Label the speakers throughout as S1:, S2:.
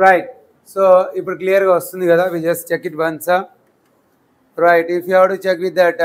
S1: Right so ఇప్పుడు క్లియర్గా వస్తుంది కదా we just check it once right if you have to check with that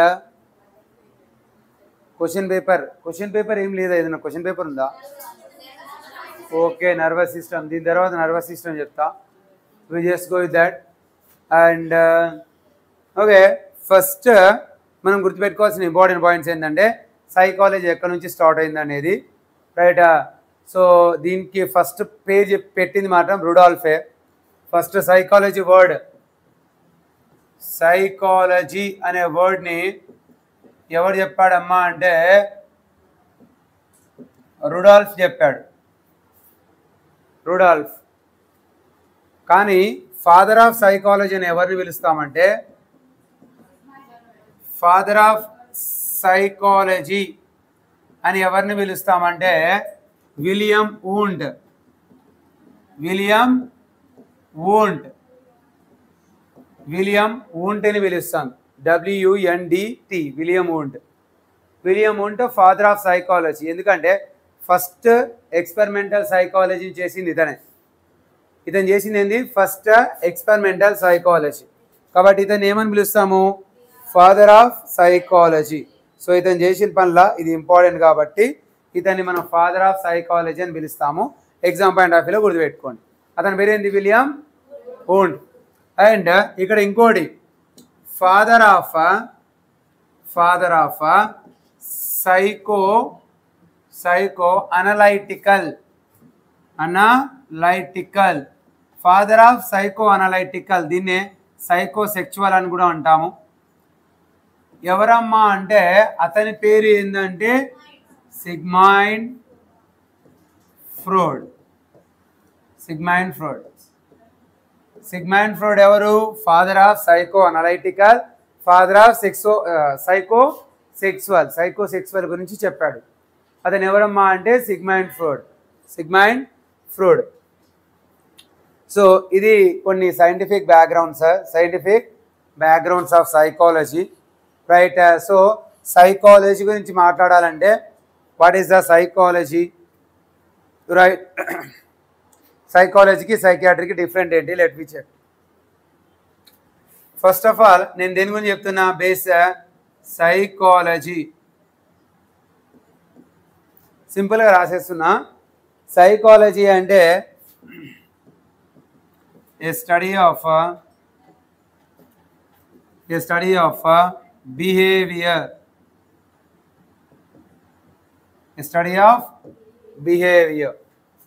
S1: question paper question paper ఏం లేదా ఏదైనా క్వశ్చన్ పేపర్ ఉందా ఓకే నర్వస్ సిస్టమ్ దీని తర్వాత నర్వస్ సిస్టమ్ చెప్తా we just go with that and okay first మనం గుర్తుపెట్టుకోవాల్సిన important points ఏంటంటే సైకాలజీ ఎక్కడి నుంచి స్టార్ట్ అయింది అనేది రైట్ సో దీనికి ఫస్ట్ పేజ్ పెట్టింది మాత్రం రుడాల్ఫే ఫస్ట్ సైకాలజీ వర్డ్ సైకాలజీ అనే వర్డ్ని ఎవరు చెప్పాడమ్మా అంటే రుడాల్ఫ్ చెప్పాడు రుడాల్ఫ్ కానీ ఫాదర్ ఆఫ్ సైకాలజీని ఎవరిని పిలుస్తామంటే ఫాదర్ ఆఫ్ సైకాలజీ అని ఎవరిని పిలుస్తామంటే William Wundt William Wundt William Wundt అని పిలుస్తాం WNDT William Wundt William Wundt father of psychology ఎందుకంటే ఫస్ట్ ఎక్స్పెరిమెంటల్ సైకాలజీ చేసింది ఇతనే ఇతను చేసింది ఏంది ఫస్ట్ ఎక్స్పెరిమెంటల్ సైకాలజీ కాబట్టి ఇతను ఏమని పిలుస్తాము ఫాదర్ ఆఫ్ సైకాలజీ సో ఇతను చేసిన పనుల ఇది ఇంపార్టెంట్ కాబట్టి ఇతన్ని మనం ఫాదర్ ఆఫ్ సైకాలజీ అని పిలుస్తాము ఎగ్జామ్ పాయింట్ ఆఫ్ వ్యూలో గుర్తుపెట్టుకోండి అతని పేరేంది విలియం ఓండ్ అండ్ ఇక్కడ ఇంకోటి father of father of psycho psycho analytical analytical father of psycho analytical దీన్నే సైకో సెక్చువల్ అని కూడా అంటాము ఎవరమ్మా అంటే అతని పేరు ఏంటంటే సిగ్మైండ్ ఫ్రోడ్ సిగ్మైండ్ ఫ్రోడ్ సిగ్మైండ్ ఫ్రోడ్ ఎవరు father of psycho analytical father of సెక్సో సైకో సెక్సువల్ సైకో సెక్సువల్ గురించి చెప్పాడు అతను ఎవరమ్మా అంటే సిగ్మైండ్ ఫ్రోడ్ సిగ్మైండ్ ఫ్రోడ్ సో ఇది కొన్ని scientific backgrounds scientific backgrounds of psychology right so psychology గురించి మాట్లాడాలంటే what is the psychology right సైకాలజీకి సైకియాట్రీకి డిఫరెంట్ ఏంటి let me check first of all నేను దేని గురించి చెప్తున్నా బేస్ సైకాలజీ సింపుల్గా రాసేస్తున్నా సైకాలజీ అంటే a study of a study of behaviour a study of behaviour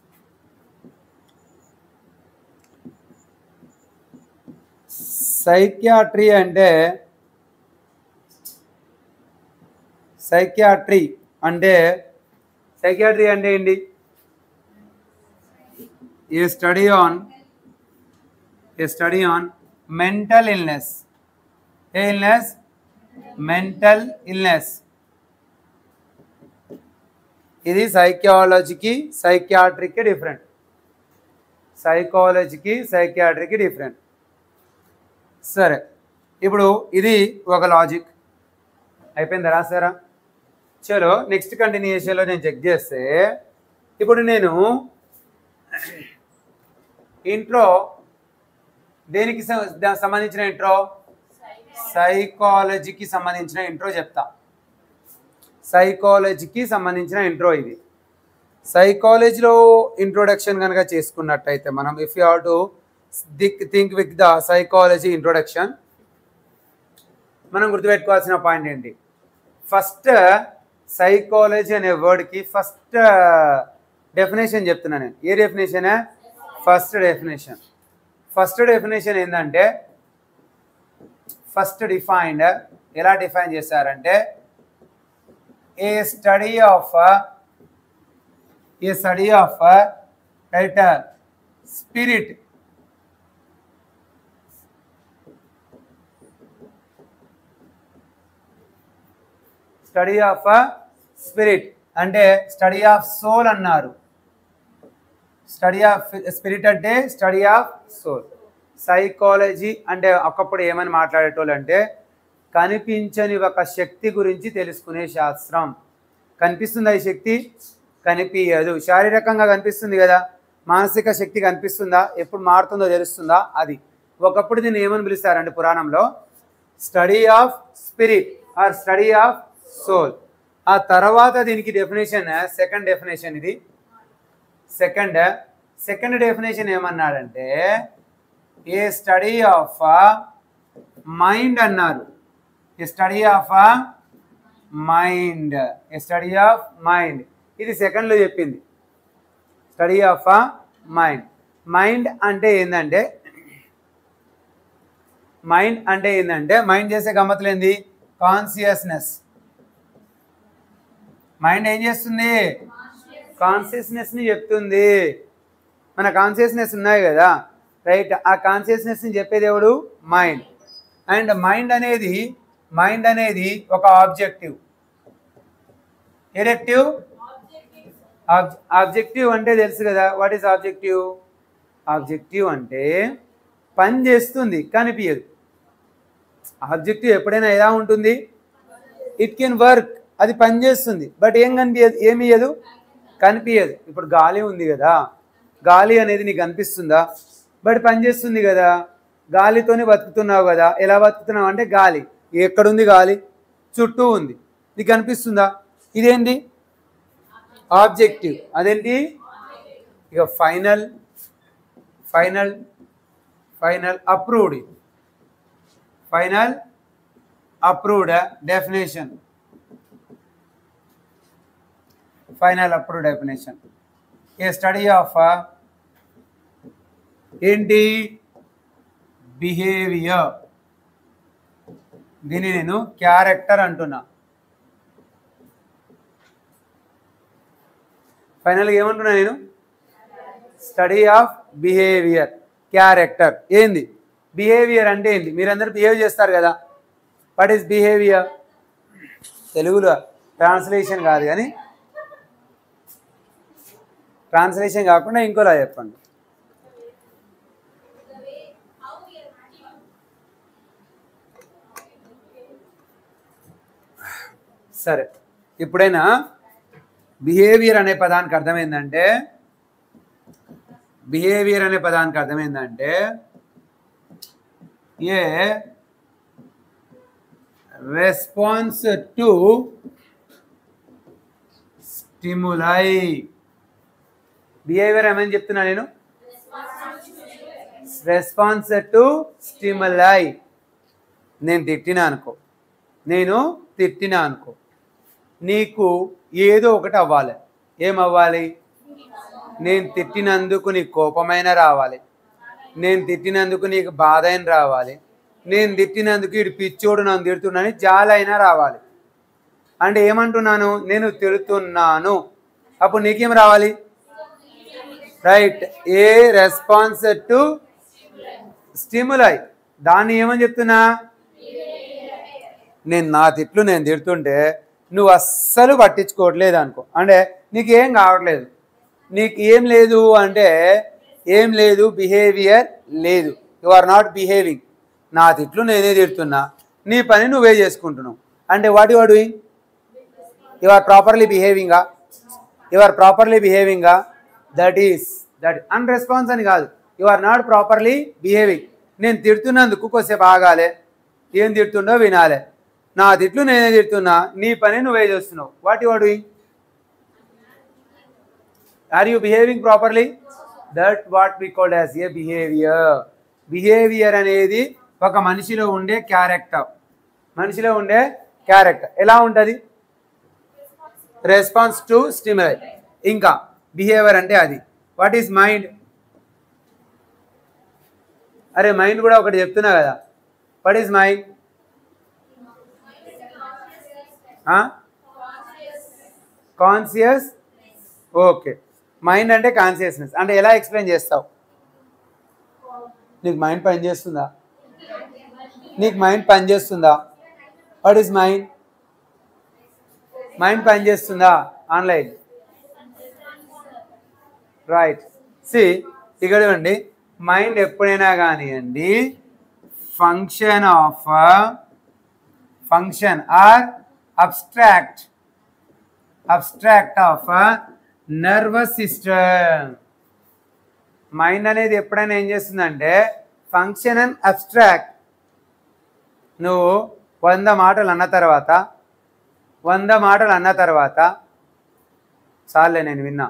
S1: psychiatry అంటే సైకియాట్రీ అంటే సైకియాట్రీ అంటే ఏంటి a study on a study on mental illness a illness mental illness ఇది సైకియాలజీకి సైకియాట్రీకి డిఫరెంట్ సైకాలజీకి సైకియాట్రీకి డిఫరెంట్ సరే ఇప్పుడు ఇది ఒక లాజిక్ అయిపోయిందా రాసారా చలో నెక్స్ట్ కంటిన్యూషన్లో నేను చెక్ చేస్తే ఇప్పుడు నేను ఇంట్రో దేనికి సం- దా- సంబంధించిన ఇంట్రో సైకాలజీకి సంబంధించిన ఇంట్రో చెప్తా సైకాలజీకి సంబంధించిన ఇంట్రో ఇది సైకాలజీలో ఇంట్రొడక్షన్ కనుక చేసుకున్నట్టయితే మనం if you have to think with the psychology introduction మనం గుర్తుపెట్టుకోవాల్సిన పాయింట్ ఏంటి ఫస్ట్ సైకాలజీ అనే వర్డ్కి ఫస్ట్ డెఫినేషన్ చెప్తున్నా నేను a definition first definition first definition ఏంటంటే ఫస్ట్ డిఫైన్డ్ ఎలా డిఫైన్ చేశారంటే a study of a study of right spirit study of spirit అంటే స్టడీ ఆఫ్ సోల్ అన్నారు స్టడీ ఆఫ్ స్పిరిట్ అంటే స్టడీ ఆఫ్ సోల్ సైకాలజీ అంటే ఒకప్పుడు ఏమని మాట్లాడేటోళ్ళు అంటే కనిపించని ఒక శక్తి గురించి తెలుసుకునే శాస్త్రం కనిపిస్తుందా ఈ శక్తి కనిపించదు శారీరకంగా కనిపిస్తుంది కదా మానసిక శక్తి కనిపిస్తుందా ఎప్పుడు మారుతుందో తెలుస్తుందా అది ఒకప్పుడు దీన్ని ఏమని పిలుస్తారంటే పురాణంలో study of spirit or study of soul ఆ తర్వాత దీనికి డెఫినేషన్ సెకండ్ డెఫినేషన్ ఇది సెకండ్ సెకండ్ డెఫినేషన్ ఏమన్నాడంటే ఏ స్టడీ ఆఫ్ మైండ్ అన్నారు a study of mind a study of mind ఇది సెకండ్లో చెప్పింది స్టడీ ఆఫ్ మైండ్ మైండ్ అంటే ఏంటంటే మైండ్ అంటే ఏంటంటే మైండ్ చేసే గమ్మతులు ఏంది కాన్సియస్నెస్ మైండ్ ఏం చేస్తుంది కాన్షియస్నెస్ని చెప్తుంది మన కాన్షియస్నెస్ ఉన్నాయి కదా రైట్ ఆ కాన్షియస్నెస్ని చెప్పేది ఎవడు మైండ్ అండ్ మైండ్ అనేది మైండ్ అనేది ఒక ఆబ్జెక్టివ్ ఎడక్టివ్ ఆబ్జెక్టివ్ అంటే తెలుసు కదా వాట్ ఈస్ ఆబ్జెక్టివ్ ఆబ్జెక్టివ్ అంటే పని చేస్తుంది కనిపించదు ఆబ్జెక్టివ్ ఎప్పుడైనా ఎలా ఉంటుంది ఇట్ కెన్ వర్క్ అది పని చేస్తుంది బట్ ఏం కనిపించదు ఏమి ఇయ్యదు కనిపించదు ఇప్పుడు గాలి ఉంది కదా గాలి అనేది నీకు కనిపిస్తుందా బట్ పని చేస్తుంది కదా గాలితోనే బతుకుతున్నావు కదా ఎలా బతుకుతున్నావు అంటే గాలి ఎక్కడుంది గాలి చుట్టూ ఉంది నీకు కనిపిస్తుందా ఇదేంటి ఆబ్జెక్టివ్ అదేంటి ఇక final final final approved final approved definition final approved definition a study of ఏంటి బిహేవియర్ దీన్ని నేను క్యారెక్టర్ అంటున్నా ఫైనల్గా ఏమంటున్నా నేను స్టడీ ఆఫ్ బిహేవియర్ క్యారెక్టర్ ఏంది బిహేవియర్ అంటే ఏంటి మీరందరూ బిహేవ్ చేస్తారు కదా వాట్ ఈస్ బిహేవియర్ తెలుగులో ట్రాన్స్లేషన్ కాదు కానీ ట్రాన్స్లేషన్ కాకుండా ఇంకోలా చెప్పండి సరే ఇప్పుడైనా బిహేవియర్ అనే పదానికి అర్థమైందంటే బిహేవియర్ అనే పదానికి అర్థమైందంటే a response to stimuli behaviour ఏమని చెప్తున్నా నేను రెస్పాన్స్ టు స్టిములై నేను తిట్టినా అనుకో నేను తిట్టినా అనుకో నీకు ఏదో ఒకటి అవ్వాలి ఏం అవ్వాలి నేను తిట్టినందుకు నీకు కోపమైన రావాలి నేను తిట్టినందుకు నీకు బాధ అయిన రావాలి నేను తిట్టినందుకు ఇటు పిచ్చోడు నన్ను తిడుతున్నాను జాలైనా రావాలి అంటే ఏమంటున్నాను నేను తిడుతున్నాను అప్పుడు నీకేం రావాలి right a response to stimuli దాన్ని ఏమని చెప్తున్నా నేను నా తిట్లు నేను తిడుతుంటే నువ్వు అస్సలు పట్టించుకోవట్లేదు అనుకో అంటే నీకు ఏం కావట్లేదు నీకు ఏం లేదు అంటే ఏం లేదు బిహేవియర్ లేదు యు ఆర్ నాట్ బిహేవింగ్ నా తిట్లు నేనే తిడుతున్నా నీ పని నువ్వే చేసుకుంటున్నావు అంటే what you are doing you are properly బిహేవింగా యు ఆర్ ప్రాపర్లీ బిహేవింగా that is that an response అని కాదు you are not properly behaving నేను తిడుతున్నందుకు కొద్దిసేపు ఆగాలి ఏం తిడుతుండో వినాలి నా తిట్లు నేనే తిడుతున్నా నీ పని నువ్వే చేస్తున్నావు what you are doing are you behaving properly that what we called as a behaviour behaviour అనేది ఒక మనిషిలో ఉండే క్యారెక్టర్ మనిషిలో ఉండే క్యారెక్టర్ ఎలా ఉంటుంది రెస్పాన్స్ టు స్టిములై ఇంకా బిహేవియర్ అంటే అది వాట్ ఈస్ మైండ్ అరే మైండ్ కూడా ఒకటి చెప్తున్నా కదా what is mind conscious okay mind అంటే కాన్షియస్నెస్ అంటే ఎలా ఎక్స్ప్లెయిన్ చేస్తావు నీకు మైండ్ పని చేస్తుందా నీకు మైండ్ పని చేస్తుందా వాట్ ఈస్ మైండ్ మైండ్ పని చేస్తుందా ఆన్లైన్ రైట్ సి ఇక్కడ చూడండి మైండ్ ఎప్పుడైనా కానివ్వండి function of function or abstract abstract of nervous system mind అనేది ఎప్పుడైనా ఏం చేస్తుందంటే ఫంక్షన్ అండ్ అబ్స్ట్రాక్ట్ నువ్వు వంద మాటలు అన్న తర్వాత వంద మాటలు అన్న తర్వాత చాలే నేను విన్నా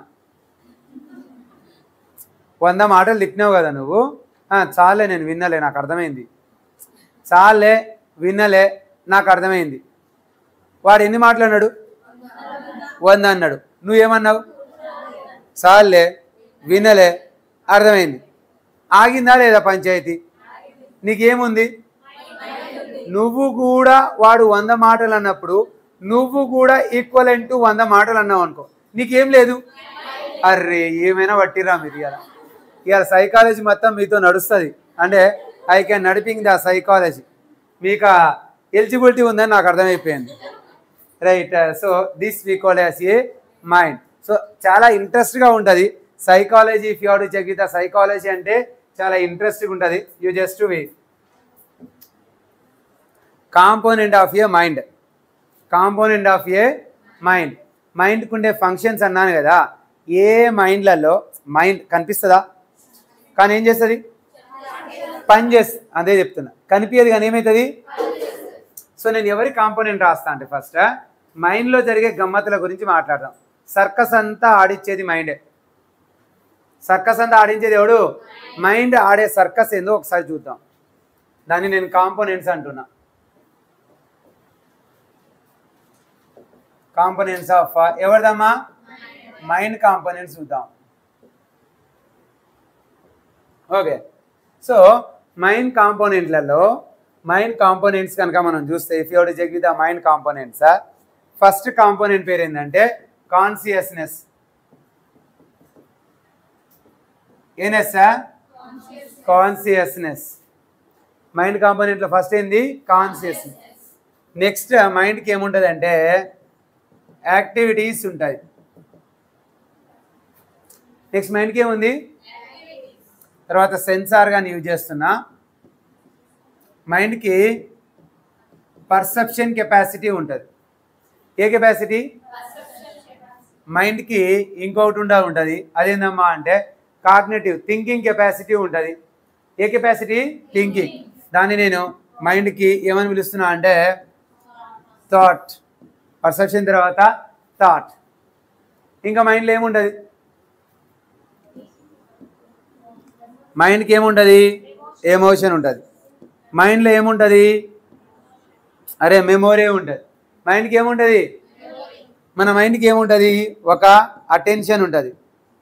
S1: వంద మాటలు తిట్టినావు కదా నువ్వు "ఆ, చాలే నేను విన్నలే నాకు అర్థమైంది చాలే విన్నలే నాకు అర్థమైంది వాడు ఎన్ని మాటలు అన్నాడు వంద అన్నాడు నువ్వేమన్నావు చాలే వినలే అర్థమైంది ఆగిందా లేదా పంచాయతీ నీకేముంది నువ్వు కూడా వాడు వంద మాటలు అన్నప్పుడు నువ్వు కూడా ఈక్వల్ టు వంద మాటలు అన్నావు అనుకో నీకేం లేదు అర్రే ఏమైనా పట్టిరా మీరు ఇవాళ ఇవాళ సైకాలజీ మొత్తం మీతో నడుస్తుంది అంటే ఐ కెన్ నడిపింగ్ ద సైకాలజీ మీకు ఎలిజిబిలిటీ ఉందని నాకు అర్థమైపోయింది right so this we call as a mind so చాలా ఇంట్రెస్ట్గా ఉంటుంది psychology if you to check with psychology అంటే చాలా ఇంట్రెస్టింగ్ ఉంటుంది you just way component of a mind component of a mind మైండ్కి ఉండే ఫంక్షన్స్ అన్నాను కదా ఏ మైండ్లలో మైండ్ కనిపిస్తుందా కానీ ఏం చేస్తుంది పని చేస్తుంది అదే చెప్తున్నా కనిపించదు కానీ ఏమవుతుంది సో నేను ఎవరి కాంపోనెంట్ రాస్తా అంటే ఫస్ట్ మైండ్లో జరిగే గమ్మతుల గురించి మాట్లాడదాం సర్కస్ అంతా ఆడిచ్చేది మైండే సర్కస్ అంతా ఆడించేది ఎవడు మైండ్ ఆడే సర్కస్ ఏందో ఒకసారి చూద్దాం దాన్ని నేను కాంపోనెంట్స్ అంటున్నా కాంపోనెంట్స్ ఆఫ్ ఎవరిదమ్మా మైండ్ కాంపోనెంట్స్ చూద్దాం ఓకే సో మైండ్ కాంపోనెంట్లలో మైండ్ కాంపోనెంట్స్ కనుక మనం చూస్తే if you'd check with the mind components first component పేరు ఏంటంటే కాన్సియస్నెస్ ఏనెస్ కాన్సియస్నెస్ మైండ్ కాంపోనెంట్లో ఫస్ట్ ఏంది కాన్సియస్నెస్ నెక్స్ట్ మైండ్కి ఏముంటుంది అంటే యాక్టివిటీస్ ఉంటాయి నెక్స్ట్ మైండ్కి ఏముంది తర్వాత సెన్సార్గా యూజ్ చేస్తున్నా మైండ్కి పర్సెప్షన్ కెపాసిటీ ఉంటుంది ఏ కెపాసిటీ మైండ్కి ఇంకొకటి ఉండా ఉంటుంది అదేందమ్మా అంటే కాగ్నేటివ్ థింకింగ్ కెపాసిటీ ఉంటుంది ఏ కెపాసిటీ థింకింగ్ దాన్ని నేను మైండ్కి ఏమని పిలుస్తున్నా అంటే థాట్ పర్సెప్షన్ తర్వాత థాట్ ఇంకా మైండ్లో ఏముంటుంది మైండ్కి ఏముంటుంది ఎమోషన్ ఉంటుంది మైండ్లో ఏముంటుంది అరే మెమొరీ ఉంటుంది మైండ్కి ఏముంటుంది మన మైండ్కి ఏముంటుంది ఒక అటెన్షన్ ఉంటుంది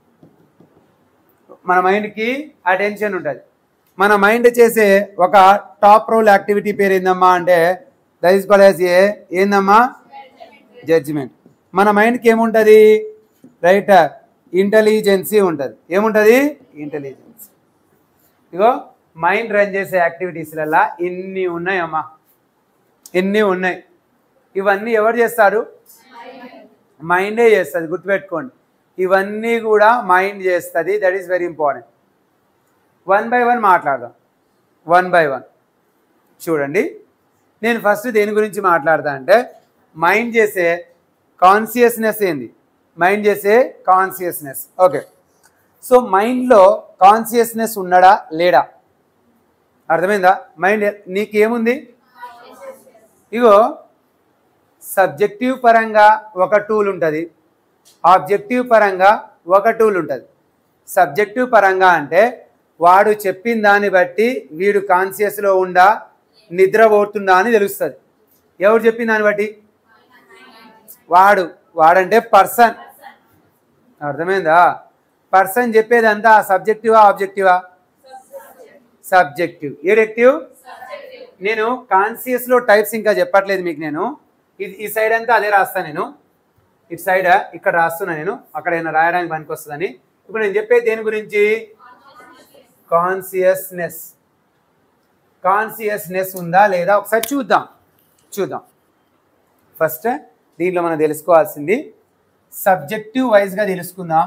S1: మన మైండ్కి అటెన్షన్ ఉంటుంది మన మైండ్ చేసే ఒక టాప్ రోల్ యాక్టివిటీ పేరు ఏందమ్మా అంటే దట్ ఈస్ కాల్ ఏ ఏందమ్మా జడ్జిమెంట్ మన మైండ్కి ఏముంటుంది రైట్ ఇంటెలిజెన్సీ ఉంటుంది ఏముంటుంది ఇంటెలిజెన్స్ ఇగో మైండ్ రన్ చేసే యాక్టివిటీస్లల్లా ఇన్ని ఉన్నాయమ్మా ఇన్ని ఉన్నాయి ఇవన్నీ ఎవరు చేస్తారు మైండే చేస్తుంది గుర్తుపెట్టుకోండి ఇవన్నీ కూడా మైండ్ చేస్తుంది that is very important one by one మాట్లాడదాం వన్ బై వన్ చూడండి నేను ఫస్ట్ దేని గురించి మాట్లాడతా అంటే మైండ్ చేసే కాన్సియస్నెస్ ఏంది మైండ్ చేసే కాన్సియస్నెస్ ఓకే సో మైండ్లో కాన్సియస్నెస్ ఉన్నాడా లేడా అర్థమైందా మైండ్ నీకేముంది ఇగో సబ్జెక్టివ్ పరంగా ఒక టూల్ ఉంటుంది ఆబ్జెక్టివ్ పరంగా ఒక టూల్ ఉంటుంది సబ్జెక్టివ్ పరంగా అంటే వాడు చెప్పిన దాన్ని బట్టి వీడు కాన్షియస్లో ఉండా నిద్రపోతుందా అని తెలుస్తుంది ఎవరు చెప్పిన దాన్ని బట్టి వాడు వాడంటే పర్సన్ అర్థమైందా పర్సన్ చెప్పేదంతా సబ్జెక్టివా ఆబ్జెక్టివా సబ్జెక్టివ్ ఏడెక్టివ్ నేను కాన్షియస్లో టైప్స్ ఇంకా చెప్పట్లేదు మీకు నేను ఇది ఈ సైడ్ అంతా అదే రాస్తాను నేను ఇటు సైడ్ ఇక్కడ రాస్తున్నా నేను అక్కడ ఏమైనా రాయడానికి పనికి వస్తుందని ఇప్పుడు నేను చెప్పేది దేని గురించి కాన్సియస్నెస్ కాన్సియస్నెస్ ఉందా లేదా ఒకసారి చూద్దాం చూద్దాం ఫస్ట్ దీంట్లో మనం తెలుసుకోవాల్సింది సబ్జెక్టివ్ వైజ్గా తెలుసుకుందాం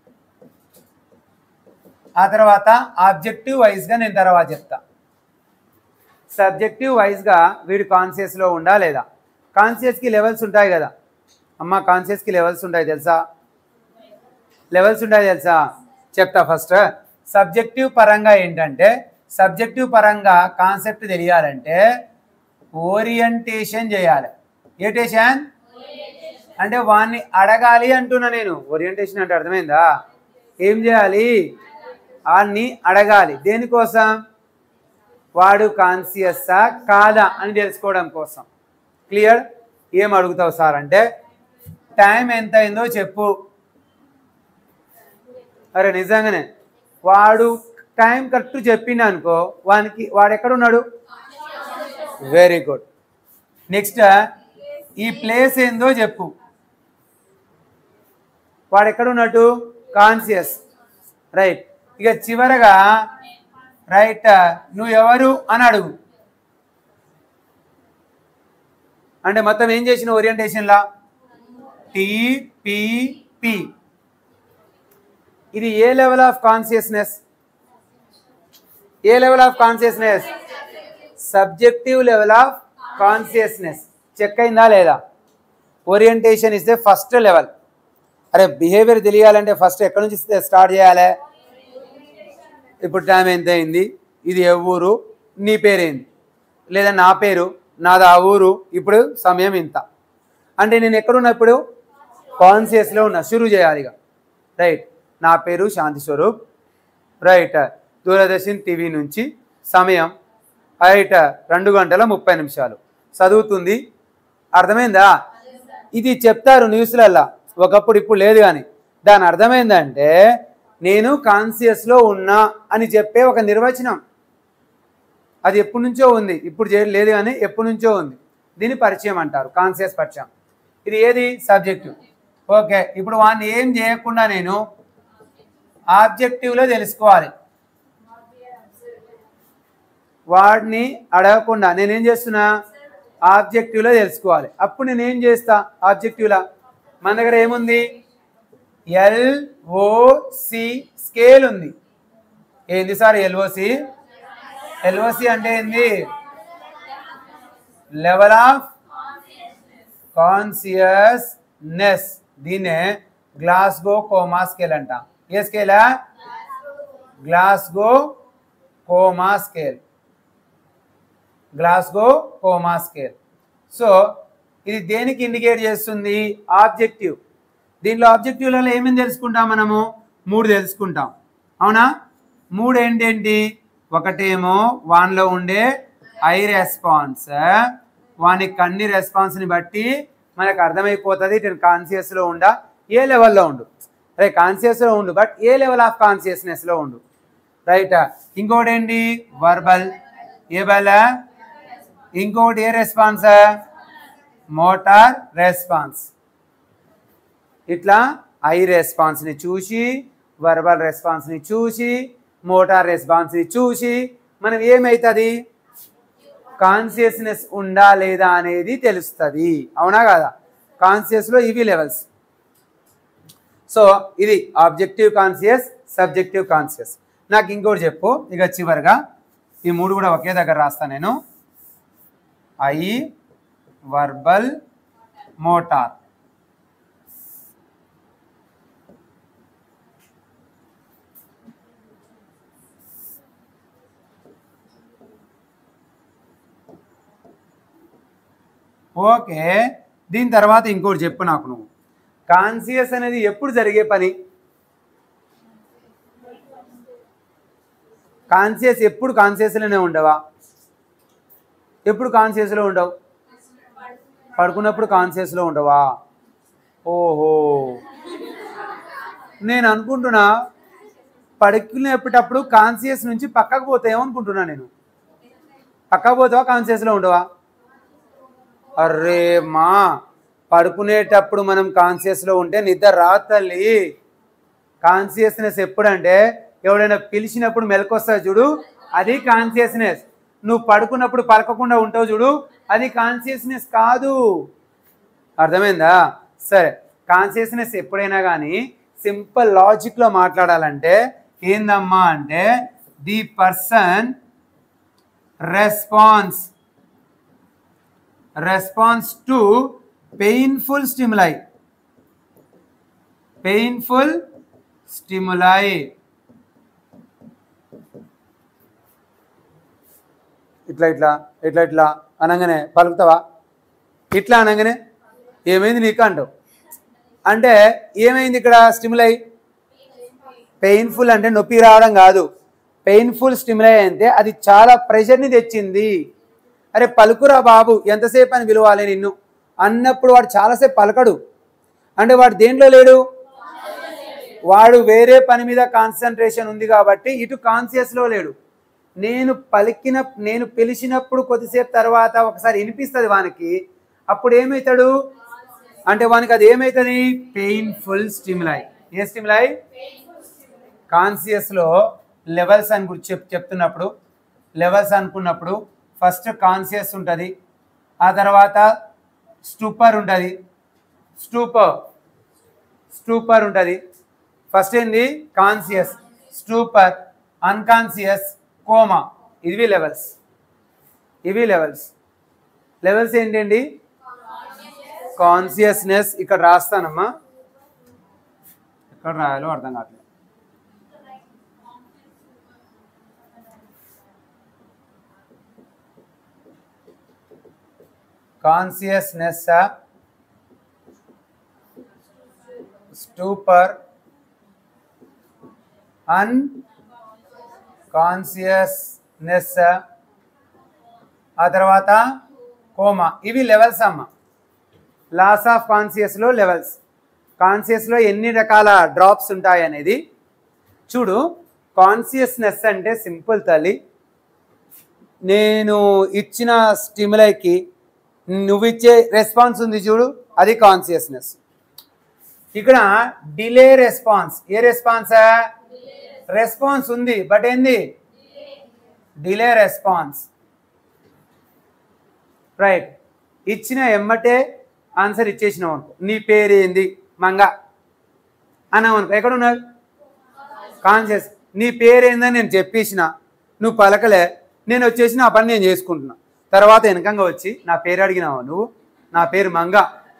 S1: ఆ తర్వాత ఆబ్జెక్టివ్ వైజ్గా నేను తర్వాత చెప్తా సబ్జెక్టివ్ వైజ్గా వీడు కాన్షియస్లో ఉండా లేదా కాన్షియస్కి లెవెల్స్ ఉంటాయి కదా అమ్మ కాన్షియస్కి లెవెల్స్ ఉంటాయి తెలుసా లెవెల్స్ ఉంటాయి తెలుసా చెప్తా ఫస్ట్ సబ్జెక్టివ్ పరంగా ఏంటంటే సబ్జెక్టివ్ పరంగా కాన్సెప్ట్ తెలియాలంటే ఓరియంటేషన్ చేయాలి ఏటేషన్ అంటే వాడిని అడగాలి అంటున్నా నేను ఓరియంటేషన్ అంటే అర్థమైందా ఏం చేయాలి వాడిని అడగాలి దేనికోసం వాడు కాన్సియస్సా కాదా అని తెలుసుకోవడం కోసం క్లియర్ ఏం అడుగుతావు సార్ అంటే టైం ఎంత అయిందో చెప్పు అరే నిజంగానే వాడు టైం కరెక్ట్ చెప్పిండు అనుకో వానికి వాడు ఎక్కడున్నాడు వెరీ గుడ్ నెక్స్ట్ ఈ ప్లేస్ ఏందో చెప్పు వాడు ఎక్కడున్నట్టు కాన్షియస్ రైట్ ఇక చివరగా రైట్ నువ్వు ఎవరు అని అడుగు అంటే మొత్తం ఏం చేసిన ఓరియంటేషన్లా టిపిపి ఇది ఏ level of consciousness a level of consciousness subjective level of consciousness check అయిందా లేదా orientation is the first level అరే బిహేవియర్ తెలియాలంటే ఫస్ట్ ఎక్కడి నుంచి స్టార్ట్ చేయాలి ఇప్పుడు టైం ఎంత అయింది ఇది ఏ ఊరు నీ పేరేంది లేదా నా పేరు నాది ఆ ఊరు ఇప్పుడు సమయం ఇంత అంటే నేను ఎక్కడున్నా ఇప్పుడు కాన్షియస్లో ఉన్నా షురు చేయాలి ఇక రైట్ నా పేరు శాంతి స్వరూప్ రైట్ దూరదర్శన్ టీవీ నుంచి సమయం రైట్ రెండు గంటల ముప్పై నిమిషాలు చదువుతుంది అర్థమైందా ఇది చెప్తారు న్యూస్లల్లా ఒకప్పుడు ఇప్పుడు లేదు కానీ దాని అర్థమైందంటే నేను కాన్షియస్లో ఉన్నా అని చెప్పే ఒక నిర్వచనం అది ఎప్పటి నుంచో ఉంది ఇప్పుడు చే- లేదు కానీ ఎప్పటి నుంచో ఉంది దీన్ని పరిచయం అంటారు కాన్షియస్ పరిచయం ఇది ఏది సబ్జెక్టివ్ ఓకే ఇప్పుడు వాడిని ఏం చేయకుండా నేను ఆబ్జెక్టివ్లో తెలుసుకోవాలి వాడిని అడగకుండా నేనేం చేస్తున్నా ఆబ్జెక్టివ్లో తెలుసుకోవాలి అప్పుడు నేను ఏం చేస్తా ఆబ్జెక్టివ్లా మన దగ్గర ఏముంది ఎల్ఓసి స్కేల్ ఉంది ఏంది సార్ ఎల్ఓసి ఎల్ఓసి అంటే ఏంది లెవెల్ ఆఫ్ కాన్సియస్నెస్ దీన్నే గ్లాస్గో కోమా స్కేల్ అంట ఏ స్కేలా Glasgow coma scale Glasgow coma scale so ఇది దేనికి ఇండికేట్ చేస్తుంది ఆబ్జెక్టివ్ దీనిలో ఆబ్జెక్టివ్లలో ఏమేమి తెలుసుకుంటాం మనము మూడు తెలుసుకుంటాం అవునా మూడు ఏంటేంటి ఒకటేమో వాన్లో ఉండే ఐ రెస్పాన్స్ వాని కన్ని రెస్పాన్స్ని బట్టి మనకు అర్థమైపోతుంది ఇటు కాన్షియస్లో ఉండా ఏ లెవెల్లో ఉండు అదే కాన్షియస్లో ఉండు బట్ ఏ లెవెల్ ఆఫ్ కాన్షియస్నెస్లో ఉండు రైట్ ఇంకోటి ఏంటి వర్బల్ ఏ బల ఇంకోటి ఏ రెస్పాన్స్ మోటార్ రెస్పాన్స్ ఇట్లా ఐ రెస్పాన్స్ని చూసి వర్బల్ రెస్పాన్స్ని చూసి మోటార్ రెస్పాన్స్ని చూసి మనం ఏమవుతుంది కాన్షియస్నెస్ ఉందా లేదా అనేది తెలుస్తుంది అవునా కదా కాన్షియస్లో ఇవి లెవెల్స్ సో ఇది ఆబ్జెక్టివ్ కాన్షియస్ సబ్జెక్టివ్ కాన్షియస్ నాకు ఇంకోటి చెప్పు ఇక చివరిగా ఈ మూడు కూడా ఒకే దగ్గర రాస్తా నేను ఐ వర్బల్ మోటార్ ఓకే దీని తర్వాత ఇంకోటి చెప్పు నాకు నువ్వు కాన్సియస్ అనేది ఎప్పుడు జరిగే పని కాన్సియస్ ఎప్పుడు కాన్సియస్లోనే ఉండవా ఎప్పుడు కాన్సియస్లో ఉండవు పడుకున్నప్పుడు కాన్సియస్లో ఉండవా ఓహో నేను అనుకుంటున్నా పడుకునేటప్పుడు కాన్సియస్ నుంచి పక్కకు పోతాయేమో అనుకుంటున్నా నేను పక్కకు పోతావా కాన్సియస్లో ఉండవా అర్రే మా పడుకునేటప్పుడు మనం కాన్షియస్లో ఉంటే నిద్ర రాదు తల్లి కాన్షియస్నెస్ ఎప్పుడంటే ఎవడైనా పిలిచినప్పుడు మెలకొస్తా చూడు అది కాన్షియస్నెస్ నువ్వు పడుకున్నప్పుడు పలకకుండా ఉంటావు చూడు అది కాన్షియస్నెస్ కాదు అర్థమైందా సరే కాన్షియస్నెస్ ఎప్పుడైనా కానీ సింపుల్ లాజిక్లో మాట్లాడాలంటే ఏందమ్మా అంటే the person response response to painful stimuli painful stimuli ఇట్లా ఇట్లా ఇట్లా ఇట్లా అనగానే పలుకుతావా ఇట్లా అనగానే ఏమైంది నీకు అంటావు అంటే ఏమైంది ఇక్కడ స్టిములై పెయిన్ఫుల్ అంటే నొప్పి రావడం కాదు పెయిన్ఫుల్ స్టిములై అంటే అది చాలా ప్రెషర్ని తెచ్చింది అరే పలుకురా బాబు ఎంతసేపు అని పిలవాలి నిన్ను అన్నప్పుడు వాడు చాలాసేపు పలకడు అంటే వాడు దేంట్లో లేడు వాడు వేరే పని మీద కాన్సన్ట్రేషన్ ఉంది కాబట్టి ఇటు కాన్షియస్లో లేడు నేను పలికిన నేను పిలిచినప్పుడు కొద్దిసేపు తర్వాత ఒకసారి వినిపిస్తుంది వానికి అప్పుడు ఏమవుతాడు అంటే వానికి అది ఏమవుతుంది పెయిన్ఫుల్ స్టిములై ఏ స్టిములై కాన్షియస్లో లెవెల్స్ అని గురించి చెప్ చెప్తున్నప్పుడు లెవెల్స్ అనుకున్నప్పుడు ఫస్ట్ కాన్షియస్ ఉంటుంది ఆ తర్వాత స్టూపర్ ఉంటుంది స్టూపర్ స్టూపర్ ఉంటుంది ఫస్ట్ ఏంది కాన్షియస్ స్టూపర్ అన్కాన్షియస్ కోమా ఇవి లెవెల్స్ ఇవి లెవెల్స్ లెవెల్స్ ఏంటండి కాన్షియస్నెస్ ఇక్కడ రాస్తానమ్మా ఎక్కడ రాయాలో అర్థం కావట్లేదు కాన్షియస్నెస్ స్టూపర్ అన్ కాన్షియస్నెస్ ఆ తర్వాత కోమా ఇవి లెవెల్స్ అమ్మ లాస్ ఆఫ్ కాన్షియస్లో లెవెల్స్ కాన్షియస్లో ఎన్ని రకాల డ్రాప్స్ ఉంటాయి అనేది చూడు కాన్షియస్నెస్ అంటే సింపుల్ తల్లి నేను ఇచ్చిన స్టిములైకి నువ్వు ఇచ్చే రెస్పాన్స్ ఉంది చూడు అది కాన్షియస్నెస్ ఇక్కడ delay response a response response ఉంది బట్ ఏంది డిలే రెస్పాన్స్ రైట్ ఇచ్చిన ఎమ్మటే ఆన్సర్ ఇచ్చేసినావు అనుకో నీ పేరు ఏంది మంగ అన్నావు అనుకో ఎక్కడ ఉన్నావు కాన్షియస్ నీ పేరు ఏందని నేను చెప్పేసిన నువ్వు పలకలే నేను వచ్చేసి నా పని నేను చేసుకుంటున్నా తర్వాత వెనకంగా వచ్చి నా పేరు అడిగినావు నువ్వు నా పేరు మంగ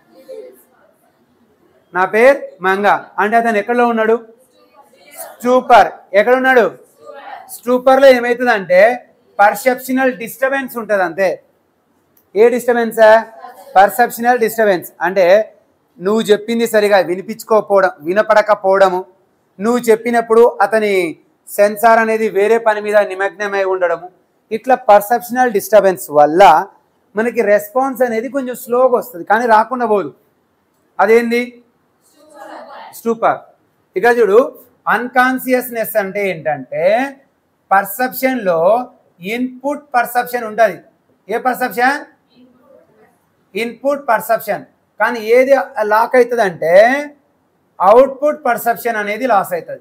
S1: నా పేరు మంగ అంటే అతను ఎక్కడలో ఉన్నాడు స్టూపర్ ఎక్కడ ఉన్నాడు స్టూపర్లో ఏమవుతుందంటే పర్సెప్షనల్ డిస్టర్బెన్స్ ఉంటుంది అంతే ఏ డిస్టర్బెన్స్ పర్సెప్షనల్ డిస్టర్బెన్స్ అంటే నువ్వు చెప్పింది సరిగా వినిపించుకోకపోవడం వినపడకపోవడము నువ్వు చెప్పినప్పుడు అతని సెన్సార్ అనేది వేరే పని మీద నిమగ్నమై ఉండడము ఇట్లా పర్సెప్షనల్ డిస్టర్బెన్స్ వల్ల మనకి రెస్పాన్స్ అనేది కొంచెం స్లోగా వస్తుంది కానీ రాకుండా పోదు అదేంది స్టూపర్ ఇక చూడు అన్కాన్షియస్నెస్ అంటే ఏంటంటే పర్సెప్షన్లో ఇన్పుట్ పర్సెప్షన్ ఉంటుంది ఏ పర్సెప్షన్ ఇన్పుట్ పర్సెప్షన్ కానీ ఏది లాక్ అవుతుంది అంటే అవుట్పుట్ పర్సెప్షన్ అనేది లాస్ అవుతుంది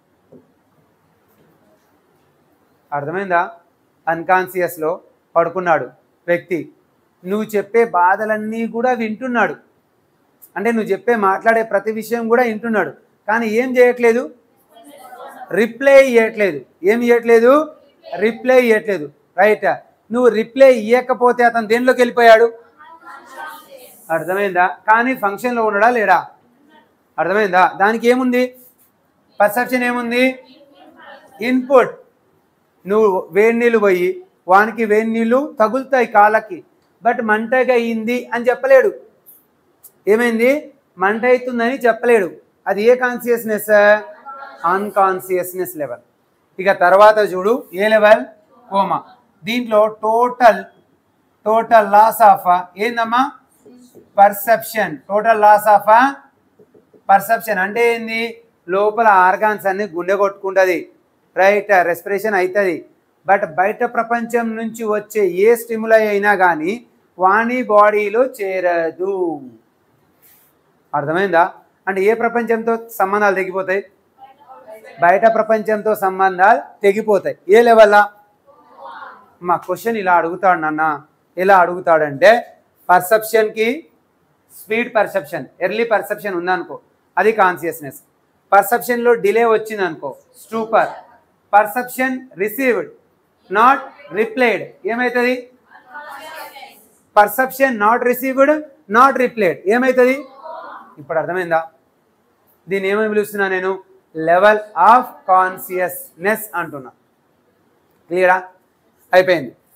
S1: అర్థమైందా అన్కాన్షియస్లో పడుకున్నాడు వ్యక్తి నువ్వు చెప్పే బాధలన్నీ కూడా వింటున్నాడు అంటే నువ్వు చెప్పే మాట్లాడే ప్రతి విషయం కూడా వింటున్నాడు కానీ ఏం చేయట్లేదు రిప్లై ఇవ్వట్లేదు ఏం ఇవ్వట్లేదు రిప్లై ఇవ్వట్లేదు రైట్ నువ్వు రిప్లై ఇవ్వకపోతే అతను దేనిలోకి వెళ్ళిపోయాడు అర్థమైందా కానీ ఫంక్షన్లో ఉండడా లేడా అర్థమైందా దానికి ఏముంది పర్సెప్షన్ ఏముంది ఇన్పుట్ నువ్వు వేడి నీళ్ళు పోయి వానికి వేడి నీళ్ళు తగులుతాయి కాళ్ళకి బట్ మంటగా అయింది అని చెప్పలేడు ఏమైంది మంట అవుతుందని చెప్పలేడు అది ఏ కాన్షియస్నెస్ అన్కాన్షియస్నెస్ లెవెల్ ఇక తర్వాత చూడు ఏ లెవెల్ కోమా దీంట్లో టోటల్ టోటల్ లాస్ ఆఫ్ ఏందమ్మా perception total loss of perception అంటే ఏంది లోపల ఆర్గాన్స్ అన్ని గుండె కొట్టుకుంటుంది రైట్ రెస్పిరేషన్ అవుతుంది బట్ బయట ప్రపంచం నుంచి వచ్చే ఏ స్టిములై అయినా కానీ వాణి బాడీలో చేరదు అర్థమైందా అంటే ఏ ప్రపంచంతో సంబంధాలు తెగిపోతాయి బయట ప్రపంచంతో సంబంధాలు తెగిపోతాయి ఏ లెవెల్లా మా క్వశ్చన్ ఇలా అడుగుతాడు నాన్న ఎలా అడుగుతాడంటే పర్సెప్షన్కి స్పీడ్ పర్సెప్షన్ ఎర్లీ పర్సెప్షన్ ఉందనుకో అది కాన్షియస్నెస్ పర్సెప్షన్లో డిలే వచ్చింది అనుకో stupor perception received not replied ఏమవుతుంది perception not received not replied ఏమవుతుంది ఇప్పుడు అర్థమైందా దీన్ని ఏమని పిలుస్తున్నా నేను లెవెల్ ఆఫ్ కాన్షియస్నెస్ అంటున్నా క్లియరా అయిపోయింది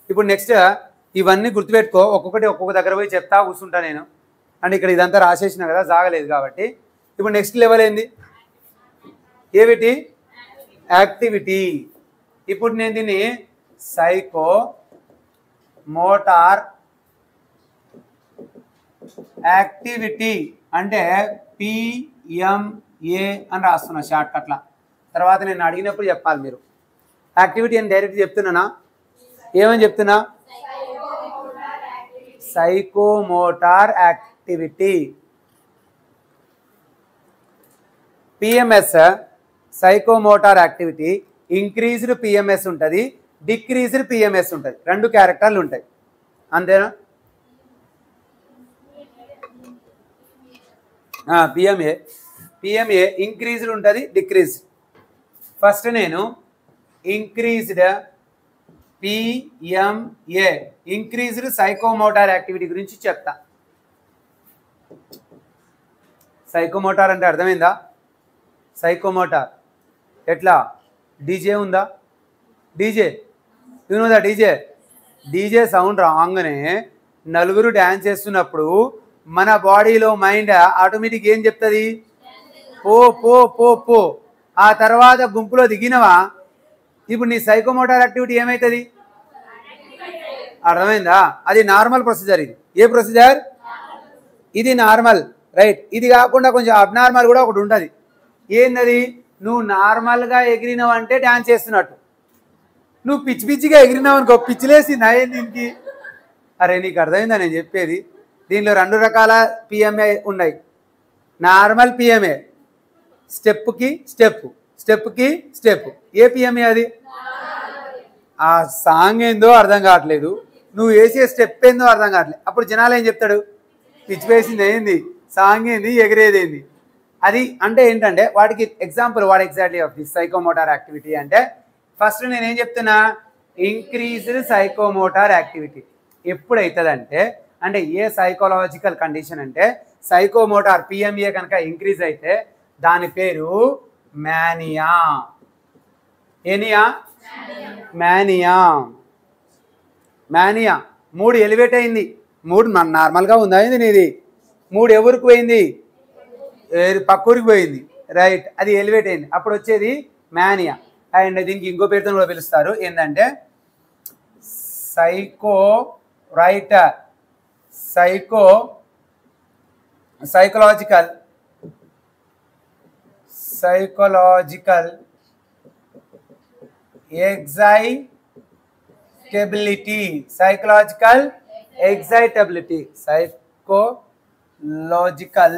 S1: ఇప్పుడు నెక్స్ట్ ఇవన్నీ గుర్తుపెట్టుకో ఒక్కొక్కటి ఒక్కొక్క దగ్గర పోయి చెప్తా కూర్చుంటా నేను అండ్ ఇక్కడ ఇదంతా రాసేసిన కదా జాగలేదు కాబట్టి ఇప్పుడు నెక్స్ట్ లెవెల్ ఏంది ఏమిటి యాక్టివిటీ ఇప్పుడు నేను దీన్ని సైకో మోటార్ యాక్టివిటీ అంటే పిఎంఏ అని రాస్తున్నా షార్ట్ కట్లా తర్వాత నేను అడిగినప్పుడు చెప్పాలి మీరు యాక్టివిటీ అని డైరెక్ట్ చెప్తున్నానా ఏమని చెప్తున్నా psychomotor activity PMS psychomotor activity increased PMS ఉంటుంది డిక్రీజ్డ్ పిఎంఎస్ ఉంటుంది రెండు క్యారెక్టర్లు ఉంటాయి అంతేనా పిఎంఏ పిఎంఏ ఇంక్రీజ్డ్ ఉంటుంది డిక్రీజ్ ఫస్ట్ నేను increased PMA increased psychomotor activity గురించి చెప్తా సైకోమోటార్ అంటే అర్థమైందా సైకోమోటార్ ఎట్లా డీజే ఉందా డీజే దా డీజే డీజే సౌండ్ రాగానే నలుగురు డ్యాన్స్ చేస్తున్నప్పుడు మన బాడీలో మైండ్ ఆటోమేటిక్ ఏం చెప్తుంది పో పో పో పో ఆ తర్వాత గుంపులో దిగినవా ఇప్పుడు నీ సైకోమోటార్ యాక్టివిటీ ఏమవుతుంది అర్థమైందా అది నార్మల్ ప్రొసీజర్ ఇది ఏ ప్రొసీజర్ ఇది నార్మల్ రైట్ ఇది కాకుండా కొంచెం అబ్నార్మల్ కూడా ఒకటి ఉంటుంది ఏందది నువ్వు నార్మల్గా ఎగిరినావు అంటే డ్యాన్స్ చేస్తున్నట్టు నువ్వు పిచ్చి పిచ్చిగా ఎగిరినావు అనుకో పిచ్చిలేసి నయం దీనికి అరే నీకు అర్థమైందా నేను చెప్పేది దీనిలో రెండు రకాల పిఎంఏ ఉన్నాయి నార్మల్ పిఎంఏ స్టెప్కి స్టెప్ స్టెప్కి స్టెప్ ఏ పిఎంఏ అది ఆ సాంగ్ ఏందో అర్థం కావట్లేదు నువ్వు వేసే స్టెప్ ఏందో అర్థం కావట్లేదు అప్పుడు జనాలు ఏం చెప్తాడు పిచ్చి వేసింది ఏంది సాంగ్ ఏంది ఎగిరేది ఏంది అది అంటే ఏంటంటే వాటికి example what exactly of this psychomotor activity అంటే ఫస్ట్ నేను ఏం చెప్తున్నా ఇంక్రీజ్డ్ సైకోమోటార్ యాక్టివిటీ ఎప్పుడు అవుతుందంటే అంటే ఏ సైకలాజికల్ కండిషన్ అంటే సైకోమోటార్ పిఎంఏ కనుక ఇంక్రీజ్ అయితే దాని పేరు మ్యానియా ఎనియా మ్యానియా మ్యానియా మూడు ఎలివేట్ అయింది మూడు మన నార్మల్గా ఉందా అయింది నీది మూడు ఎవరికి పోయింది ఏ- పక్క ఊరికి పోయింది రైట్ అది ఎలివేట్ అయింది అప్పుడు వచ్చేది మ్యానియా అండ్ దీనికి ఇంకో పేరుతో కూడా పిలుస్తారు ఏంటంటే psycho writer psycho psychological psychological excitability psychological excitability psychological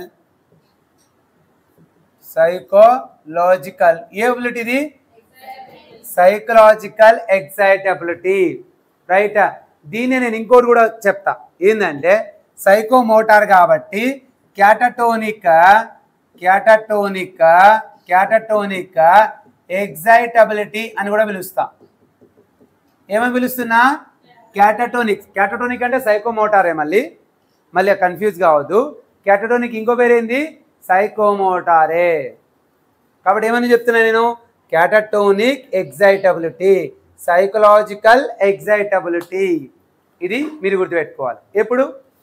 S1: psychological a ability ఇది సైకలాజికల్ ఎగ్జైటబిలిటీ రైట్ దీన్ని నేను ఇంకోటి కూడా చెప్తా ఏంటంటే సైకోమోటార్ కాబట్టి క్యాటటోనిక్ క్యాటటోనిక్ క్యాటటోనిక్ ఎగ్జైటబిలిటీ అని కూడా పిలుస్తా ఏమని పిలుస్తున్నా క్యాటటోనిక్ క్యాటటోనిక్ అంటే సైకోమోటారే మళ్ళీ మళ్ళీ కన్ఫ్యూజ్ కావద్దు క్యాటటోనిక్ ఇంకో పేరేంది సైకోమోటారే కాబట్టి ఏమని చెప్తున్నా నేను క్యాటటోనిక్ ఎగ్జైటబిలిటీ సైకలాజికల్ ఎగ్జైటబిలిటీ ఇది మీరు గుర్తుపెట్టుకోవాలి ఎప్పుడు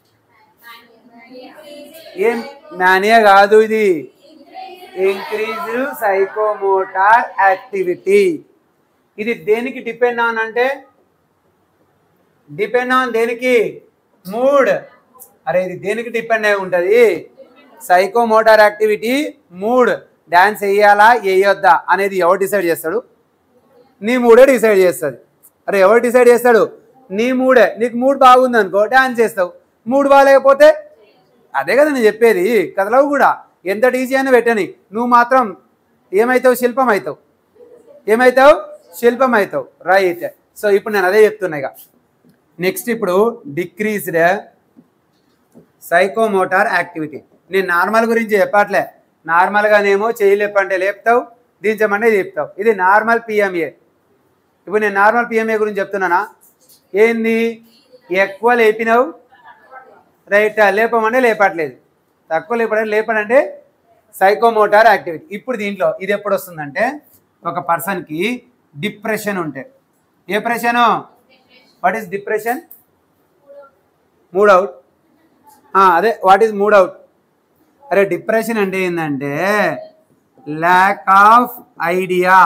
S1: ఏం మానియా కాదు ఇది ఇంక్రీజ్ సైకోమోటార్ యాక్టివిటీ ఇది దేనికి డిపెండ్ ఆన్ అంటే డిపెండ్ ఆన్ దేనికి మూడ్ అరే ఇది దేనికి డిపెండ్ అయి ఉంటుంది సైకోమోటార్ యాక్టివిటీ మూడ్ డ్యాన్స్ వేయాలా వేయొద్దా అనేది ఎవరు డిసైడ్ చేస్తాడు నీ మూడే డిసైడ్ చేస్తుంది అరే ఎవరు డిసైడ్ చేస్తాడు నీ మూడే నీకు మూడ్ బాగుంది అనుకో డ్యాన్స్ చేస్తావు మూడ్ బాగాలేకపోతే అదే కదా నేను చెప్పేది కథలో కూడా ఎంత ఈజీ అయినా పెట్టని నువ్వు మాత్రం ఏమవుతావు శిల్పం అవుతావు ఏమవుతావు శిల్పం అవుతావు రైట్ సో ఇప్పుడు నేను అదే చెప్తున్నా ఇక నెక్స్ట్ ఇప్పుడు డిక్రీజ్డ్ సైకోమోటార్ యాక్టివిటీ నేను నార్మల్ గురించి చెప్పట్లే నార్మల్గానేమో చేయి లేపంటే లేపుతావు దించమంటే చెప్తావు ఇది నార్మల్ పిఎంఏ ఇప్పుడు నేను నార్మల్ పిఎంఏ గురించి చెప్తున్నానా ఏంది ఎక్కువ లేపినావు రైట్ లేపమంటే లేపట్లేదు తక్కువ లేపడం లేపడంటే సైకోమోటార్ యాక్టివిటీ ఇప్పుడు దీంట్లో ఇది ఎప్పుడు వస్తుందంటే ఒక పర్సన్కి డిప్రెషన్ ఉంటే ఏ ప్రెషను what is depression mood out అదే వాట్ ఈస్ మూడ్ అవుట్ అరే డిప్రెషన్ అంటే ఏంటంటే ల్యాక్ ఆఫ్ ఐడియా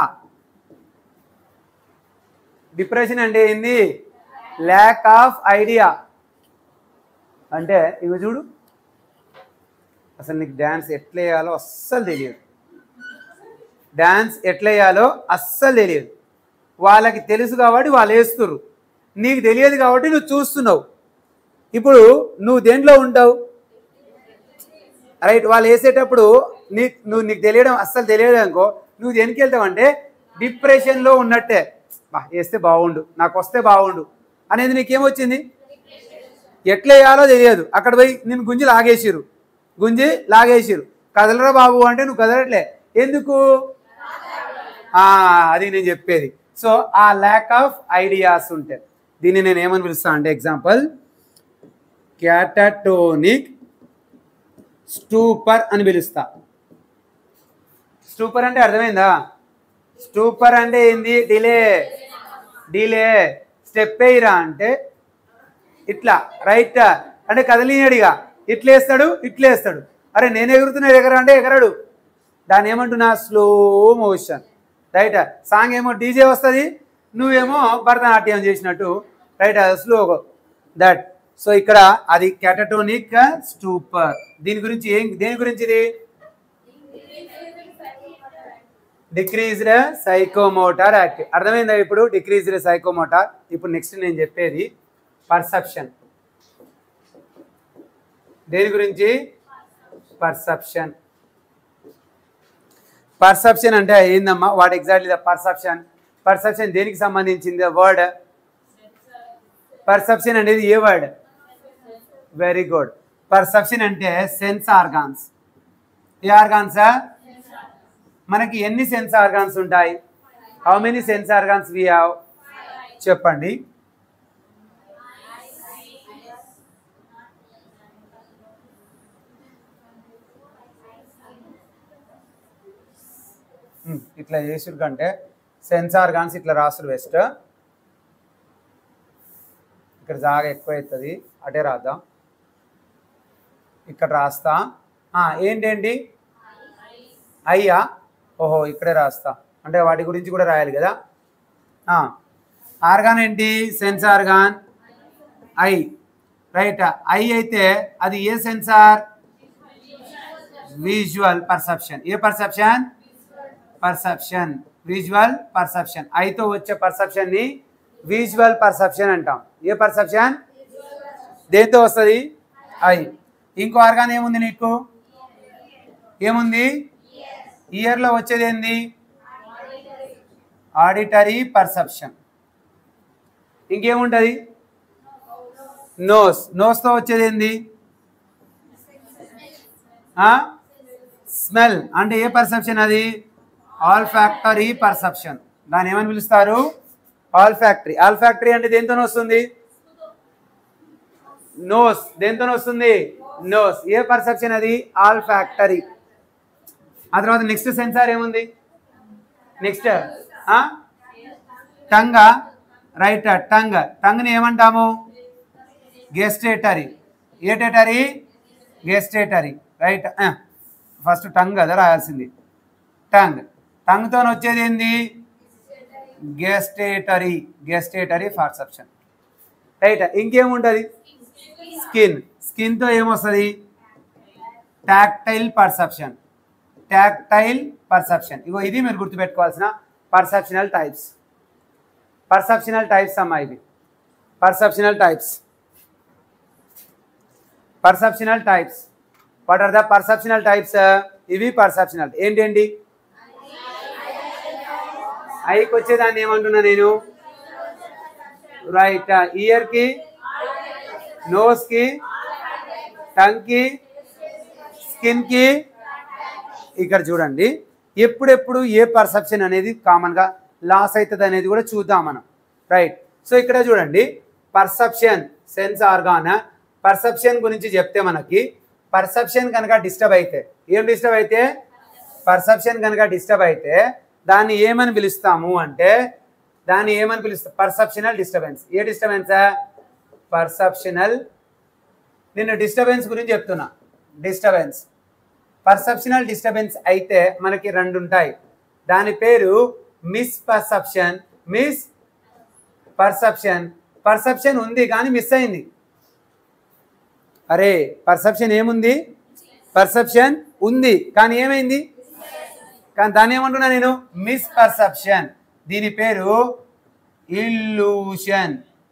S1: డిప్రెషన్ అంటే ఏంది ల్యాక్ ఆఫ్ ఐడియా అంటే ఇవి చూడు అసలు నీకు డ్యాన్స్ ఎట్లా వేయాలో అస్సలు తెలియదు డ్యాన్స్ ఎట్లా వేయాలో అస్సలు తెలియదు వాళ్ళకి తెలుసు కాబట్టి వాళ్ళు వేస్తుర్రు నీకు తెలియదు కాబట్టి నువ్వు చూస్తున్నావు ఇప్పుడు నువ్వు దేంట్లో ఉంటావు రైట్ వాళ్ళు వేసేటప్పుడు నీ నువ్వు నీకు తెలియడం అస్సలు తెలియదు అనుకో నువ్వు దేనికి వెళ్తావు అంటే డిప్రెషన్లో ఉన్నట్టే బా వేస్తే బాగుండు నాకు వస్తే బాగుండు అనేది నీకేమొచ్చింది ఎట్లా వేయాలో తెలియదు అక్కడ పోయి నేను గుంజి లాగేసిరు గుంజి లాగేసిరు కదలరా బాబు అంటే నువ్వు కదలట్లే ఎందుకు ఆ, అది నేను చెప్పేది సో ఆ ల్యాక్ ఆఫ్ ఐడియాస్ ఉంటాయి దీన్ని నేను ఏమని పిలుస్తాను అంటే ఎగ్జాంపుల్ క్యాటటోనిక్ స్టూపర్ అని పిలుస్తా స్టూపర్ అంటే అర్థమైందా స్టూపర్ అంటే ఏంది డిలే డిలే స్టెప్ వేయరా అంటే ఇట్లా రైట్ అంటే కదలినడిగా ఇట్లా వేస్తాడు ఇట్లా వేస్తాడు అరే నేను ఎగురుతున్నా ఎగరా అంటే ఎగరడు దాన్ని ఏమంటున్నా స్లో మోషన్ రైట్ సాంగ్ ఏమో డీజే వస్తుంది నువ్వేమో భరతనాట్యం చేసినట్టు రైట్ స్లో దట్ సో ఇక్కడ అది క్యాటటోనిక్ స్టూపర్ దీని గురించి ఏం దేని గురించి ఇది డిక్రీజ్డ్ సైకోమోటార్ యాక్టివ్ అర్థమైందా ఇప్పుడు డిక్రీజ్డ్ సైకోమోటార్ ఇప్పుడు నెక్స్ట్ నేను చెప్పేది పర్సెప్షన్ దేని గురించి పర్సెప్షన్ పర్సెప్షన్ అంటే ఏందమ్మా what exactly the perception perception దేనికి సంబంధించింది వర్డ్ పర్సెప్షన్ అనేది a word very good perception అంటే సెన్స్ ఆర్గాన్స్ ఏ ఆర్గాన్స్ మనకి ఎన్ని సెన్స్ ఆర్గాన్స్ ఉంటాయి how many sense organs we have చెప్పండి ఉమ్, ఇట్లా చేసుడు కంటే సెన్స్ ఆర్గాన్స్ ఇట్లా రాసుడు బెస్ట్ ఇక్కడ జాగా ఎక్కువ అవుతుంది అటే రాద్దాం ఇక్కడ రాస్తా ఆ, ఏంటేంటి అయ్యా ఓహో ఇక్కడే రాస్తా అంటే వాటి గురించి కూడా రాయాలి కదా ఆర్గాన్ ఏంటి sense organ eye right eye అయితే అది a sensor visual perception A perception perception visual perception ఐతో వచ్చే పర్సెప్షన్ ని విజువల్ పర్సెప్షన్ అంటాం ఏ పర్సెప్షన్ దేంతో వస్తుంది ఐ ఇంకో ఆర్గాన్ ఏముంది నీకు ఏముంది ఇయర్లో వచ్చేది ఏంది ఆడిటరీ పర్సెప్షన్ ఇంకేముంటుంది నోస్ నోస్తో వచ్చేది ఏంది స్మెల్ అంటే ఏ పర్సెప్షన్ అది ఆల్ ఫ్యాక్టరీ పర్సెప్షన్ దాన్ని ఏమని పిలుస్తారు ఆల్ ఫ్యాక్టరీ ఆల్ ఫ్యాక్టరీ అంటే దేంతో వస్తుంది నోస్ దేంతో వస్తుంది నోస్ ఏ పర్సెప్షన్ అది ఆల్ ఫ్యాక్టరీ ఆ తర్వాత నెక్స్ట్ సెన్సార్ ఏముంది నెక్స్ట్ టంగ్ రైట్ టంగ్ టంగ్ని ఏమంటాము గెస్టేటరీ ఏటేటరీ గెస్టేటరీ రైట్ ఫస్ట్ టంగ్ కదా రాయాల్సింది టంగ్ టంగ్తో వచ్చేది ఏంది గెస్టేటరీ గెస్టేటరీ పర్సెప్షన్ రైట్ ఇంకేముంటుంది స్కిన్ స్కిన్తో ఏమొస్తుంది టాక్టైల్ పర్సెప్షన్ టాక్టైల్ పర్సెప్షన్ ఇగో ఇది మీరు గుర్తుపెట్టుకోవాల్సిన పర్సెప్షనల్ టైప్స్ పర్సెప్షనల్ టైప్స్ అమ్మా ఇవి perceptual types perceptual types what are the perceptual types ఇవి పర్సెప్షనల్ ఏంటండి ఐకి వచ్చేదాన్ని ఏమంటున్నా నేను రైట్ ఇయర్కి నోస్కి టంగ్కి స్కిన్కి ఇక్కడ చూడండి ఎప్పుడెప్పుడు ఏ పర్సెప్షన్ అనేది కామన్గా లాస్ అవుతుంది అనేది కూడా చూద్దాం మనం రైట్ సో ఇక్కడ చూడండి పర్సెప్షన్ సెన్స్ ఆర్గాన్ పర్సెప్షన్ గురించి చెప్తే మనకి పర్సెప్షన్ కనుక డిస్టర్బ్ అయితే ఏం డిస్టర్బ్ అయితే పర్సెప్షన్ కనుక డిస్టర్బ్ అయితే దాన్ని ఏమని పిలుస్తాము అంటే దాన్ని ఏమని పిలుస్తారు పర్సెప్షనల్ డిస్టర్బెన్స్ ఏ డిస్టర్బెన్సా పర్సెప్షనల్ నేను డిస్టర్బెన్స్ గురించి చెప్తున్నా డిస్టర్బెన్స్ పర్సెప్షనల్ డిస్టర్బెన్స్ అయితే మనకి రెండు ఉంటాయి దాని పేరు misperception misperception perception ఉంది కానీ మిస్ అయింది అరే పర్సెప్షన్ ఏముంది పర్సెప్షన్ ఉంది కానీ ఏమైంది కానీ దాన్ని ఏమంటున్నా నేను మిస్ పర్సెప్షన్ దీని పేరు ఇల్యూషన్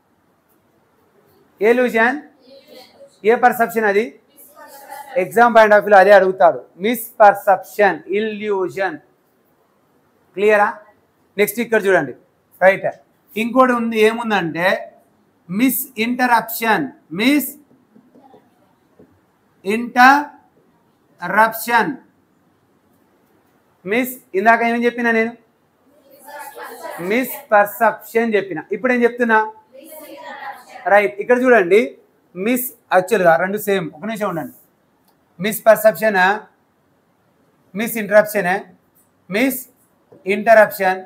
S1: ఎల్యూషన్ ఏ పర్సెప్షన్ అది ఎగ్జామ్ పాయింట్ ఆఫ్ వ్యూలో అదే అడుగుతాడు మిస్ పర్సెప్షన్ ఇల్యూషన్ క్లియరా నెక్స్ట్ ఇక్కడ చూడండి రైట్ ఇంకోటి ఉంది ఏముందంటే mis interruption miss interruption mis ఇందాక ఏం చెప్పినా నేను మిస్ పర్సెప్షన్ చెప్పిన ఇప్పుడు ఏం చెప్తున్నా రైట్ ఇక్కడ చూడండి మిస్ యాక్చువల్గా రెండు సేమ్ ఒక నిమిషం ఉండండి misperception miss interruption miss interruption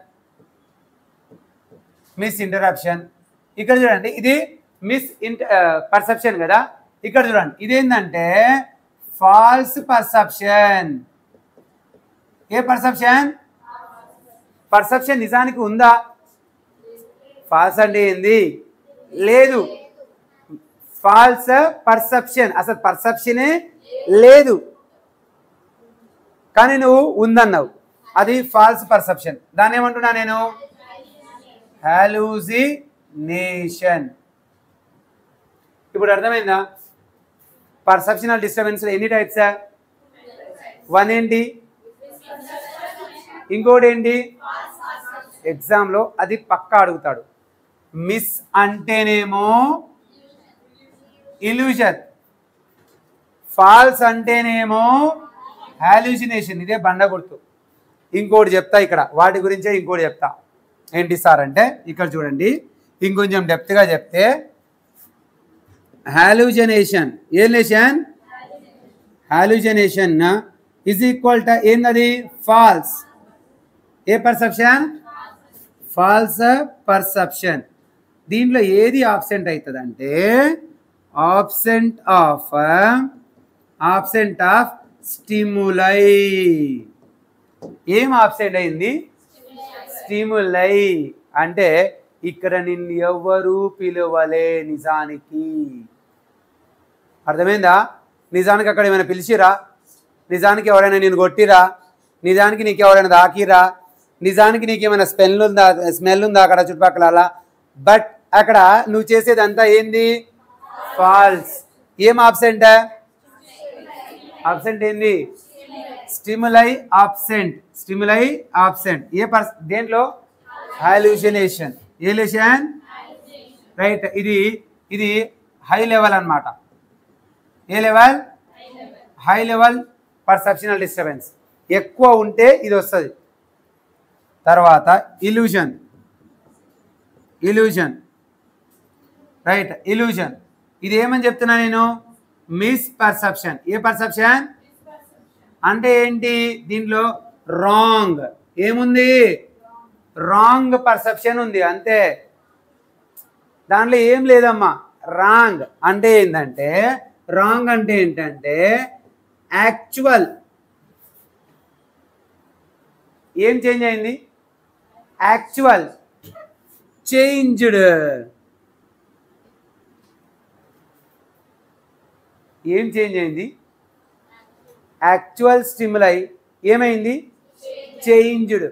S1: miss misinterpretation ఇక్కడ చూడండి ఇది మిస్ ఇంట పర్సెప్షన్ కదా ఇక్కడ చూడండి ఇదేంటంటే ఫాల్స్ పర్సెప్షన్ ఏ పర్సెప్షన్ పర్సెప్షన్ నిజానికి ఉందా ఫాల్స్ అంటే ఏంది లేదు ఫాల్స్ పర్సెప్షన్ అసలు పర్సెప్షనే లేదు కానీ నువ్వు ఉందన్నావు అది ఫాల్స్ పర్సెప్షన్ దాన్ని ఏమంటున్నా నేను హాలూజినేషన్ ఇప్పుడు అర్థమైందా పర్సెప్షనల్ డిస్టర్బెన్స్ ఎన్ని టైప్సా వన్ ఏంటి ఇంకోటి ఏంటి ఎగ్జామ్లో అది పక్కా అడుగుతాడు మిస్ అంటేనేమో ఇల్యూషన్ ఫాల్స్ అంటేనేమో హాల్యూసినేషన్ ఇదే బండ గుర్తు ఇంకోటి చెప్తా ఇక్కడ వాటి గురించే ఇంకోటి చెప్తా ఏంటి సార్ అంటే ఇక్కడ చూడండి ఇంకొంచెం డెప్త్గా చెప్తే హాలూజనేషన్ ఏం లేషన్ హాలూజనేషన్ ఇజ్ ఈక్వల్ టు ఏందది ఫాల్స్ ఏ పర్సెప్షన్ ఫాల్స్ పర్సెప్షన్ దీంట్లో ఏది ఆబ్సెంట్ అవుతుంది అంటే absent of absent of stimuli ఏం ఆబ్సెంట్ అయింది స్టిములై అంటే ఇక్కడ నిన్ను ఎవ్వరూ పిలువలే నిజానికి అర్థమైందా నిజానికి అక్కడ ఏమైనా పిలిచిరా నిజానికి ఎవరైనా నేను కొట్టిరా నిజానికి నీకు ఎవరైనా దాకిరా నిజానికి నీకు ఏమైనా స్మెల్ ఉందా స్మెల్ ఉందా అక్కడ చుట్టుపక్కల అలా బట్ అక్కడ నువ్వు చేసేదంతా ఏంది ఫాల్స్ ఏం ఆబ్సెంట్ ఆబ్సెంట్ ఏంది స్టిములై ఆబ్సెంట్ స్టిములై ఆబ్సెంట్ ఏ పర్స్ దేంట్లో హాల్యూషనేషన్ ఏ లేషన్ రైట్ ఇది ఇది హై లెవెల్ అన్నమాట ఏ level high level perceptual disturbance ఎక్కువ ఉంటే ఇది వస్తుంది తర్వాత ఇల్యూషన్ ఇల్యూషన్ రైట్ ఇల్యూషన్ ఇది ఏమని చెప్తున్నా నేను మిస్ పర్సెప్షన్ ఏ పర్సెప్షన్ అంటే ఏంటి దీంట్లో రాంగ్ ఏముంది రాంగ్ పర్సెప్షన్ ఉంది అంతే దాంట్లో ఏం లేదమ్మా రాంగ్ అంటే ఏంటంటే రాంగ్ అంటే ఏంటంటే యాక్చువల్ ఏం చేంజ్ అయింది యాక్చువల్ చేంజ్డ్ ఏం చేంజ్ అయింది యాక్చువల్ స్టిములై ఏమైంది చేంజ్డ్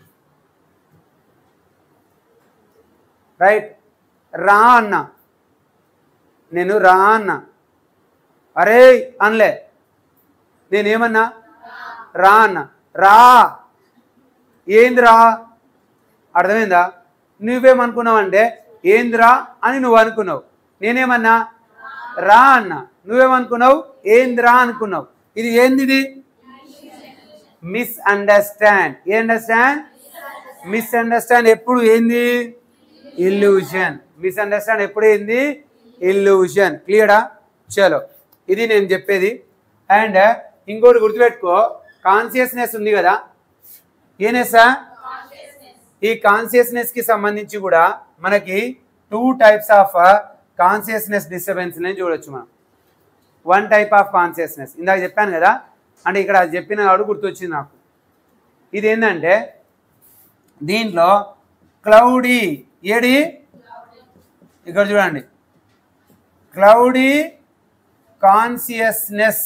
S1: రైట్ రా అన్న నేను రా అన్న అరే అనలే నేనేమన్నా రా అన్న రా ఏందిరా అర్థమైందా నువ్వేమనుకున్నావంటే ఏందిరా అని నువ్వు అనుకున్నావు నేనేమన్నా రా అన్న నువ్వేమనుకున్నావు ఏందిరా అనుకున్నావు ఇది ఏంది ఇది మిస్ అండర్స్టాండ్ ఏ అండర్స్టాండ్ మిస్ అండర్స్టాండ్ ఎప్పుడు ఏంది ఇల్యూషన్ మిస్ అండర్స్టాండ్ ఎప్పుడు ఏంది ఇల్యూషన్ క్లియరా చలో ఇది నేను చెప్పేది అండ్ ఇంకోటి గుర్తుపెట్టుకో కాన్షియస్నెస్ ఉంది కదా ఏనేసా ఈ కాన్షియస్నెస్ కి సంబంధించి కూడా మనకి two types of consciousness disturbance ని చూడొచ్చు మనం వన్ టైప్ ఆఫ్ కాన్షియస్నెస్ ఇందాక చెప్పాను కదా అంటే ఇక్కడ అది చెప్పిన వాడు గుర్తొచ్చింది నాకు ఇది ఏంటంటే దీంట్లో క్లౌడీ ఏడి ఇక్కడ చూడండి క్లౌడీ కాన్షియస్నెస్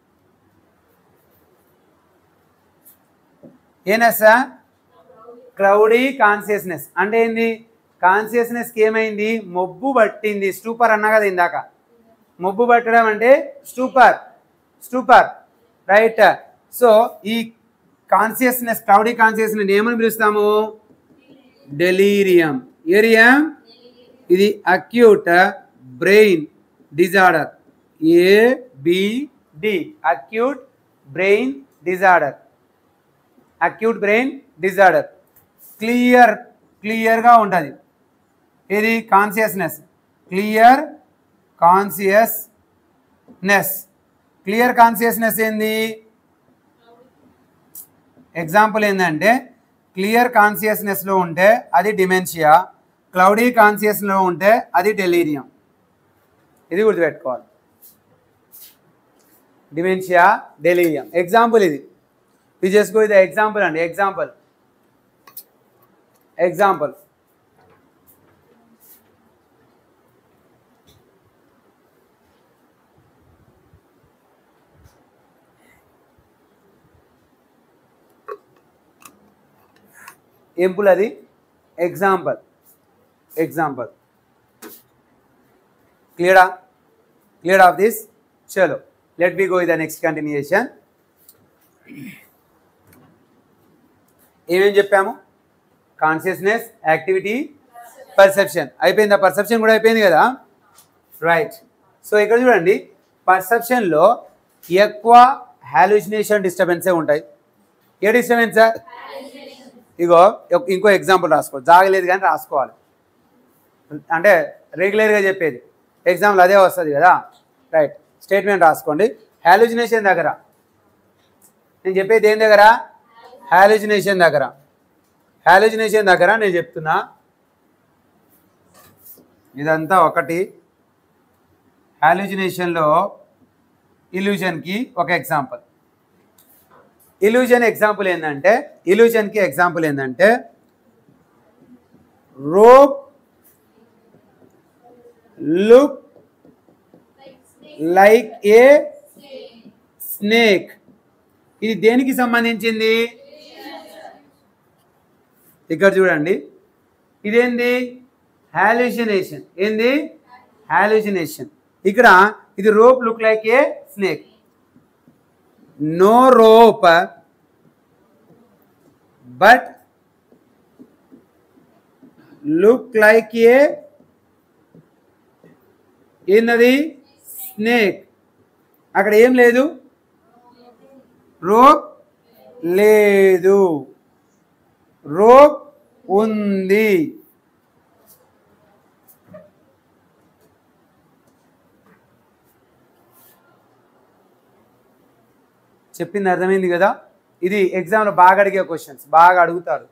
S1: ఏనా సార్ క్లౌడీ కాన్షియస్నెస్ అంటే ఏంది కాన్షియస్నెస్కి ఏమైంది మొబ్బు పట్టింది స్టూపర్ అన్నా కదా ఇందాక మొబ్బు పట్టడం అంటే స్టూపర్ స్టూపర్ రైట్ సో ఈ కాన్షియస్నెస్ క్లౌడీ కాన్షియస్నెస్ ఏమని పిలుస్తాము డెలీరియం ఏరియం ఇది acute brain disorder ABD acute brain disorder acute brain disorder clear క్లియర్గా ఉంటుంది ఇది consciousness clear consciousness clear consciousness ఏంది ఎగ్జాంపుల్ ఏంటంటే క్లియర్ కాన్షియస్నెస్లో ఉంటే అది డిమెన్షియా క్లౌడీ కాన్షియస్లో ఉంటే అది డెలీరియం ఇది గుర్తుపెట్టుకోవాలి డిమెన్షియా డెలీరియం ఎగ్జాంపుల్ ఇది ఇది చేసుకో ఇది ఎగ్జాంపుల్ అండి ఎగ్జాంపుల్ ఎగ్జాంపుల్ ఎంపుల్ అది ఎగ్జాంపుల్ ఎగ్జాంపుల్ క్లియరా క్లియర్ ఆఫ్ దిస్ చలో let be go the next continuation ఏమేం చెప్పాము కాన్షియస్నెస్ యాక్టివిటీ పర్సెప్షన్ అయిపోయిందా పర్సెప్షన్ కూడా అయిపోయింది కదా రైట్ సో ఇక్కడ చూడండి పర్సెప్షన్లో ఎక్కువ హాలుసినేషన్ డిస్టర్బెన్సే ఉంటాయి ఏ డిస్టర్బెన్స్ సార్ ఇగో ఒక- ఇంకో ఎగ్జాంపుల్ రాసుకో జాగలేదు కానీ రాసుకోవాలి అంటే రెగ్యులర్గా చెప్పేది ఎగ్జాంపుల్ అదే వస్తుంది కదా రైట్ స్టేట్మెంట్ రాసుకోండి హాలుజినేషన్ దగ్గర నేను చెప్పేది ఏం దగ్గర హాలుజినేషన్ దగ్గర హాలుజినేషన్ దగ్గర నేను చెప్తున్నా ఇదంతా ఒకటి హాలుజినేషన్లో ఇల్యూజన్కి ఒక ఎగ్జాంపుల్ ఇల్యూజన్ ఎగ్జాంపుల్ ఏంటంటే ఇల్యూజన్కి ఎగ్జాంపుల్ ఏంటంటే rope look like a snake ఇది దేనికి సంబంధించింది ఇక్కడ చూడండి ఇదేంది హాలుసినేషన్ ఏంది హాలుసినేషన్ ఇక్కడ ఇది rope look like a snake no rope but look like a ఏందది స్నేక్ అక్కడ ఏం లేదు రోప్ లేదు రోప్ ఉంది చెప్పింది అర్థమైంది కదా ఇది ఎగ్జామ్లో బాగా అడిగే క్వశ్చన్స్ బాగా అడుగుతారు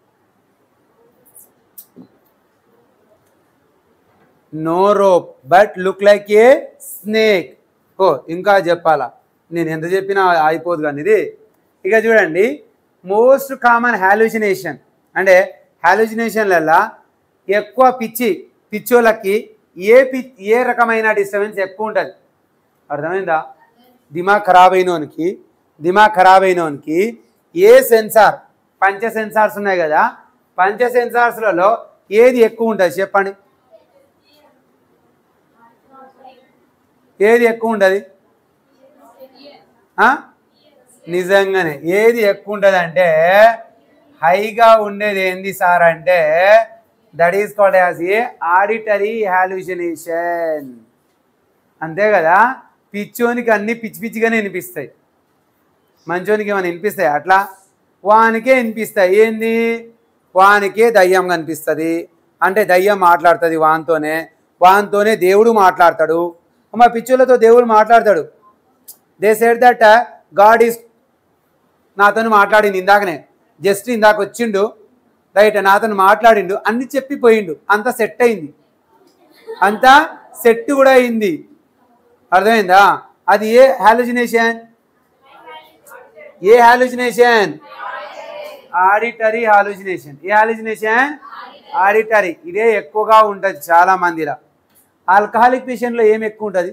S1: no rope but look like a snake ఓ ఇంకా చెప్పాలా నేను ఎంత చెప్పినా అయిపోదు కానీ ఇది ఇక చూడండి మోస్ట్ కామన్ హాలుసినేషన్ అంటే హాలుసినేషన్లలో ఎక్కువ పిచ్చి పిచ్చోళ్ళకి ఏ పి ఏ రకమైన డిస్టర్బెన్స్ ఎక్కువ ఉంటుంది అర్థమైందా దిమాగ్ ఖరాబ్ అయినోనికి దిమాగ్ ఖరాబ్ అయినోనికి ఏ సెన్సార్ పంచ సెన్సార్స్ ఉన్నాయి కదా పంచ సెన్సార్స్లలో ఏది ఎక్కువ ఉంటుంది చెప్పండి ఏది ఎక్కువ ఉంటుంది నిజంగానే ఏది ఎక్కువ ఉంటుంది అంటే హైగా ఉండేది ఏంది సార్ అంటే that is called as a auditory hallucination అంతే కదా పిచ్చోనికి అన్ని పిచ్చి పిచ్చిగానే వినిపిస్తాయి మంచోనికి ఏమైనా వినిపిస్తాయి అట్లా వానికే వినిపిస్తాయి ఏంది వానికే దయ్యం కనిపిస్తుంది అంటే దయ్యం మాట్లాడుతుంది వానితోనే వానితోనే దేవుడు మాట్లాడతాడు మా పిచ్చోళ్ళతో దేవుడు మాట్లాడతాడు they said that God is నాతో మాట్లాడింది ఇందాకనే జస్ట్ ఇందాక వచ్చిండు రైట్ అని అతను మాట్లాడిండు అన్ని చెప్పిపోయిండు అంత సెట్ అయింది అంతా సెట్ కూడా అయింది అర్థమైందా అది ఏ హాలుజినేషన్ ఏ హాలుజినేషన్ ఆడిటరీ హాలుజినేషన్ ఏ హాలుజినేషన్ ఆడిటరీ ఇదే ఎక్కువగా ఉంటుంది చాలా మందిలో ఆల్కహాలిక్ పేషెంట్లో ఏం ఎక్కువ ఉంటుంది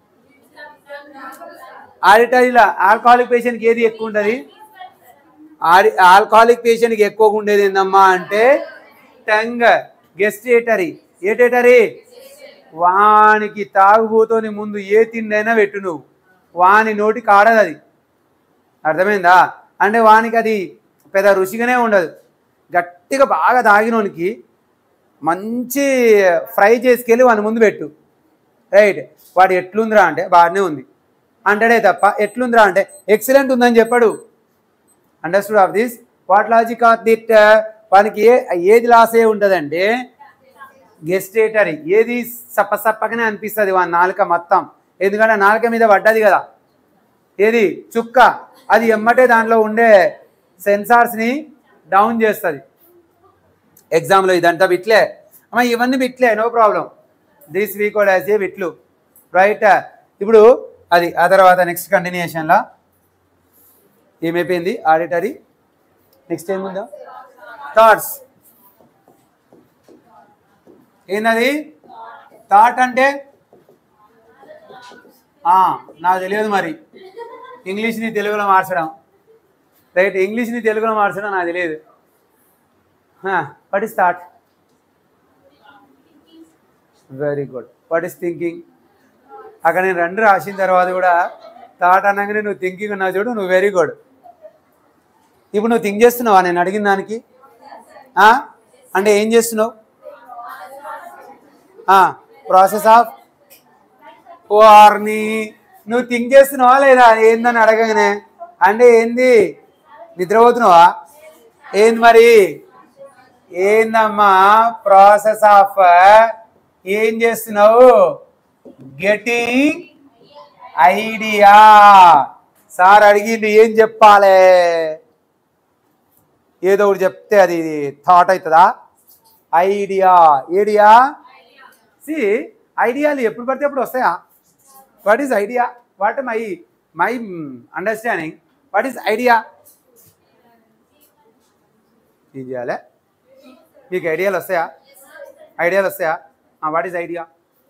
S1: ఆడిటరీలో ఆల్కహాలిక్ పేషెంట్కి ఏది ఎక్కువ ఉంటుంది ఆడి ఆల్కహాలిక్ పేషెంట్కి ఎక్కువగా ఉండేది ఏందమ్మా అంటే టంగ్ గెస్టేటరీ ఏటేటరీ వానికి తాగుబోతోని ముందు ఏ తిండైనా పెట్టు నువ్వు వాని నోటికి ఆడదు అది అర్థమైందా అంటే వానికి అది పెద్ద రుచిగానే ఉండదు గట్టిగా బాగా తాగినోనికి మంచి ఫ్రై చేసుకెళ్ళి వాని ముందు పెట్టు రైట్ వాడు ఎట్లుందిరా అంటే బాగానే ఉంది అంటాడే తప్ప ఎట్లుందిరా అంటే ఎక్సలెంట్ ఉందని చెప్పాడు understood of this what logic of it వానికి ఏ ఏది లాస్ అయి ఉంటుందంటే గెస్టేటరీ ఏది సప్ప సప్పగానే అనిపిస్తుంది వాని నాలుక మొత్తం ఎందుకంటే నాలుక మీద పడ్డది కదా ఏది చుక్క అది ఎమ్మటే దాంట్లో ఉండే సెన్సార్స్ని డౌన్ చేస్తుంది ఎగ్జామ్లో ఇదంతా బిట్లే అమ్మ ఇవన్నీ బిట్లే నో ప్రాబ్లం దిస్ వీక్ కూడా యాజ్ ఏ బిట్లు రైట్ ఇప్పుడు అది ఆ తర్వాత నెక్స్ట్ కంటిన్యూషన్లో ఏమైపోయింది ఆడిటరీ నెక్స్ట్ ఏముందా థాట్స్ ఏందది థాట్ అంటే ఆ, నాకు తెలియదు మరి ఇంగ్లీష్ని తెలుగులో మార్చడం రైట్ ఇంగ్లీష్ని తెలుగులో మార్చడం నాకు తెలియదు what is thought very good what is thinking అక్కడ నేను రెండు రాసిన తర్వాత కూడా థాట్ అనగానే నువ్వు థింకింగ్ ఉన్నావు చూడు నువ్వు వెరీ గుడ్ ఇప్పుడు నువ్వు థింక్ చేస్తున్నావా నేను అడిగిన దానికి ఆ? అంటే ఏం చేస్తున్నావు ప్రాసెస్ ఆఫ్ వారిని నువ్వు థింక్ చేస్తున్నావా లేదా ఏందని అడగగానే అంటే ఏంది నిద్రపోతున్నావా ఏంది మరి ఏందమ్మా ప్రాసెస్ ఆఫ్ ఏం చేస్తున్నావు గెటింగ్ ఐడియా సార్ అడిగింది ఏం చెప్పాలి ఏదో ఒకటి చెప్తే అది థాట్ అవుతుందా ఐడియా ఏడియా సి ఐడియాలు ఎప్పుడు పడితే అప్పుడు వస్తాయా what is idea what my my understanding what is idea ఏం చేయాలి మీకు ఐడియాలు వస్తాయా ఐడియాలు వస్తాయా what is idea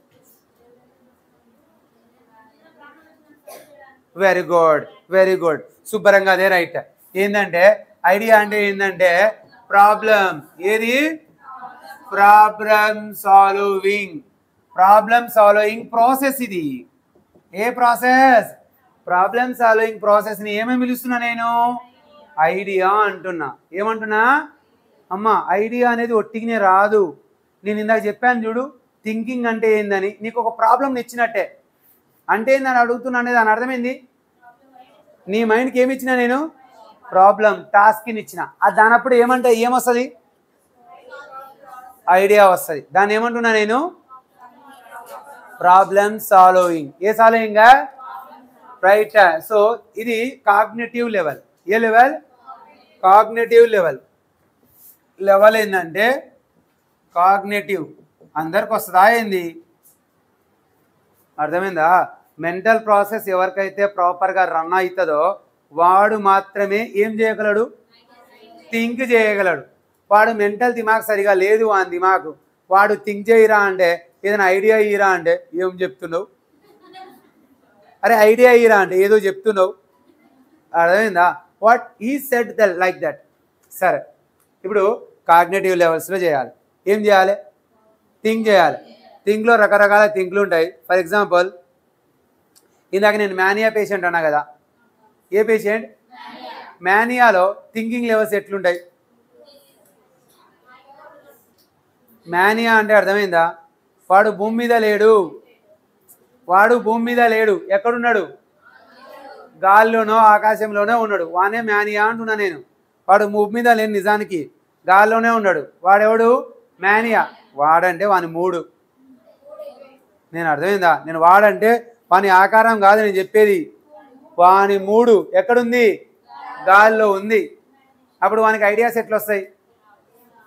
S1: very good very good శుభ్రంగా అదే రైట్ ఏంటంటే ఐడియా అంటే ఏంటంటే ప్రాబ్లం ఏది problem solving problem solving process ఇది ఏ ప్రాసెస్ ప్రాబ్లం సాల్వింగ్ ప్రాసెస్ని ఏమేమి పిలుస్తున్నా నేను ఐడియా అంటున్నా ఏమంటున్నా అమ్మ ఐడియా అనేది ఒట్టిగానే రాదు నేను ఇందాక చెప్పాను చూడు థింకింగ్ అంటే ఏందని నీకు ఒక ప్రాబ్లం ఇచ్చినట్టే అంటే ఏందని అడుగుతున్నా అనేది దాని అర్థమైంది నీ మైండ్కి ఏమి ఇచ్చినా నేను ప్రాబ్లం టాస్క్ని ఇచ్చిన అది దానప్పుడు ఏమంటే ఏమొస్తుంది ఐడియా వస్తుంది దాన్ని ఏమంటున్నా నేను ప్రాబ్లమ్ సాల్వింగ్ ఏ సాల్వింగ్ రైట్ సో ఇది కాగ్నేటివ్ లెవెల్ ఏ లెవెల్ కాగ్నేటివ్ లెవెల్ లెవెల్ ఏంటంటే కాగ్నేటివ్ అందరికి వస్తుందా ఏంది అర్థమైందా మెంటల్ ప్రాసెస్ ఎవరికైతే ప్రాపర్గా రన్ అవుతుందో వాడు మాత్రమే ఏం చేయగలడు థింక్ చేయగలడు వాడు మెంటల్ దిమాగ్ సరిగా లేదు ఆ దిమాగ్ వాడు థింక్ చేయరా అంటే ఏదైనా ఐడియా ఇయ్యరా అంటే ఏం చెప్తున్నావు అరే ఐడియా ఇయ్యరా అంటే ఏదో చెప్తున్నావు అర్థమైందా వాట్ ఈ సెట్ ద లైక్ దట్ సరే ఇప్పుడు కాగ్నేటివ్ లెవెల్స్లో చేయాలి ఏం చేయాలి థింక్ చేయాలి థింక్లో రకరకాల థింక్లు ఉంటాయి ఫర్ ఎగ్జాంపుల్ ఇందాక నేను మ్యానియా పేషెంట్ అన్నా కదా ఏ పేషెంట్ మ్యానియాలో థింకింగ్ లెవెల్స్ ఎట్లుంటాయి మ్యానియా అంటే అర్థమైందా వాడు భూమి మీద లేడు వాడు భూమి మీద లేడు ఎక్కడున్నాడు గాల్లోనో ఆకాశంలోనే ఉన్నాడు వానే మ్యానియా అంటున్నా నేను వాడు భూమి మీద లేని నిజానికి గాల్లోనే ఉన్నాడు వాడెవడు మ్యానియా వాడంటే వాని మూడు నేను అర్థమైందా నేను వాడంటే వాని ఆకారం కాదు నేను చెప్పేది వాని మూడు ఎక్కడుంది గాల్లో ఉంది అప్పుడు వానికి ఐడియాస్ ఎట్లా వస్తాయి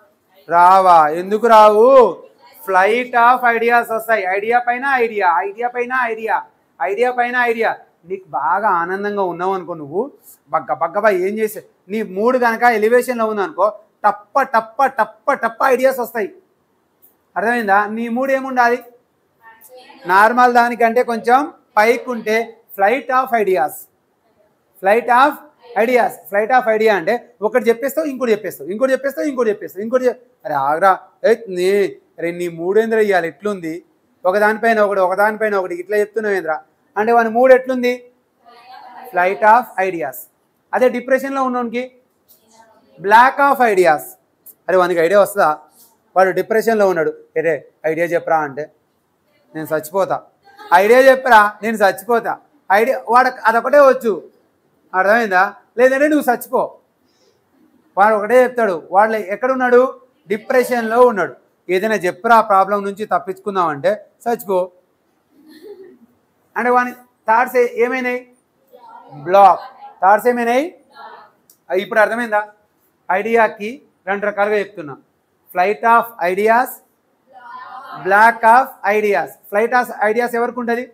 S1: రావా ఎందుకు రావు ఫ్లైట్ ఆఫ్ ఐడియాస్ వస్తాయి ఐడియా పైన ఐడియా ఐడియా పైన ఐడియా ఐడియా పైన ఐడియా నీకు బాగా ఆనందంగా ఉన్నావు అనుకో నువ్వు బగ్గ బగ్గబా ఏం చేసే నీ మూడు కనుక ఎలివేషన్లో ఉందనుకో టప్ప టప్ప టప్ప టప్ప ఐడియాస్ వస్తాయి అర్థమైందా నీ మూడు ఏముండాలి నార్మల్ దానికంటే కొంచెం పైకి ఉంటే flight of ideas flight of ideas flight of idea అంటే ఒకటి చెప్పేస్తావు ఇంకోటి చెప్పేస్తావు ఇంకోటి చెప్పేస్తావు ఇంకోటి చెప్పేస్తావు ఇంకోటి చెప్- అరే ఆగ్రా ఏ నీ అరే నీ మూడేంద్ర ఇవ్వాలి ఎట్లుంది ఒకదానిపైన ఒకటి ఒకదానిపైన ఒకటి ఇట్లా చెప్తున్నావు ఏంద్రా అంటే వాని మూడు ఎట్లుంది ఫ్లైట్ ఆఫ్ ఐడియాస్ అదే డిప్రెషన్లో ఉన్నోనికి బ్లాక్ ఆఫ్ ఐడియాస్ అరే వానికి ఐడియా వస్తుందా వాడు డిప్రెషన్లో ఉన్నాడు అరే ఐడియా చెప్పరా అంటే నేను చచ్చిపోతా ఐడియా చెప్పరా నేను చచ్చిపోతా ఐడియా వాడు అదొకటే వచ్చు అర్థమైందా లేదంటే నువ్వు చచ్చిపో వాడు ఒకటే చెప్తాడు వాడు ఎక్కడున్నాడు డిప్రెషన్లో ఉన్నాడు ఏదైనా చెప్పరా ప్రాబ్లం నుంచి తప్పించుకుందాం అంటే చచ్చిపో అంటే వాని థాట్స్ ఏమైనాయి బ్లాక్ థాట్స్ ఏమైనాయి అవి ఇప్పుడు అర్థమైందా ఐడియాకి రెండు రకాలుగా చెప్తున్నా flight of ideas block of ideas flight of ideas ఎవరికి ఉంటుంది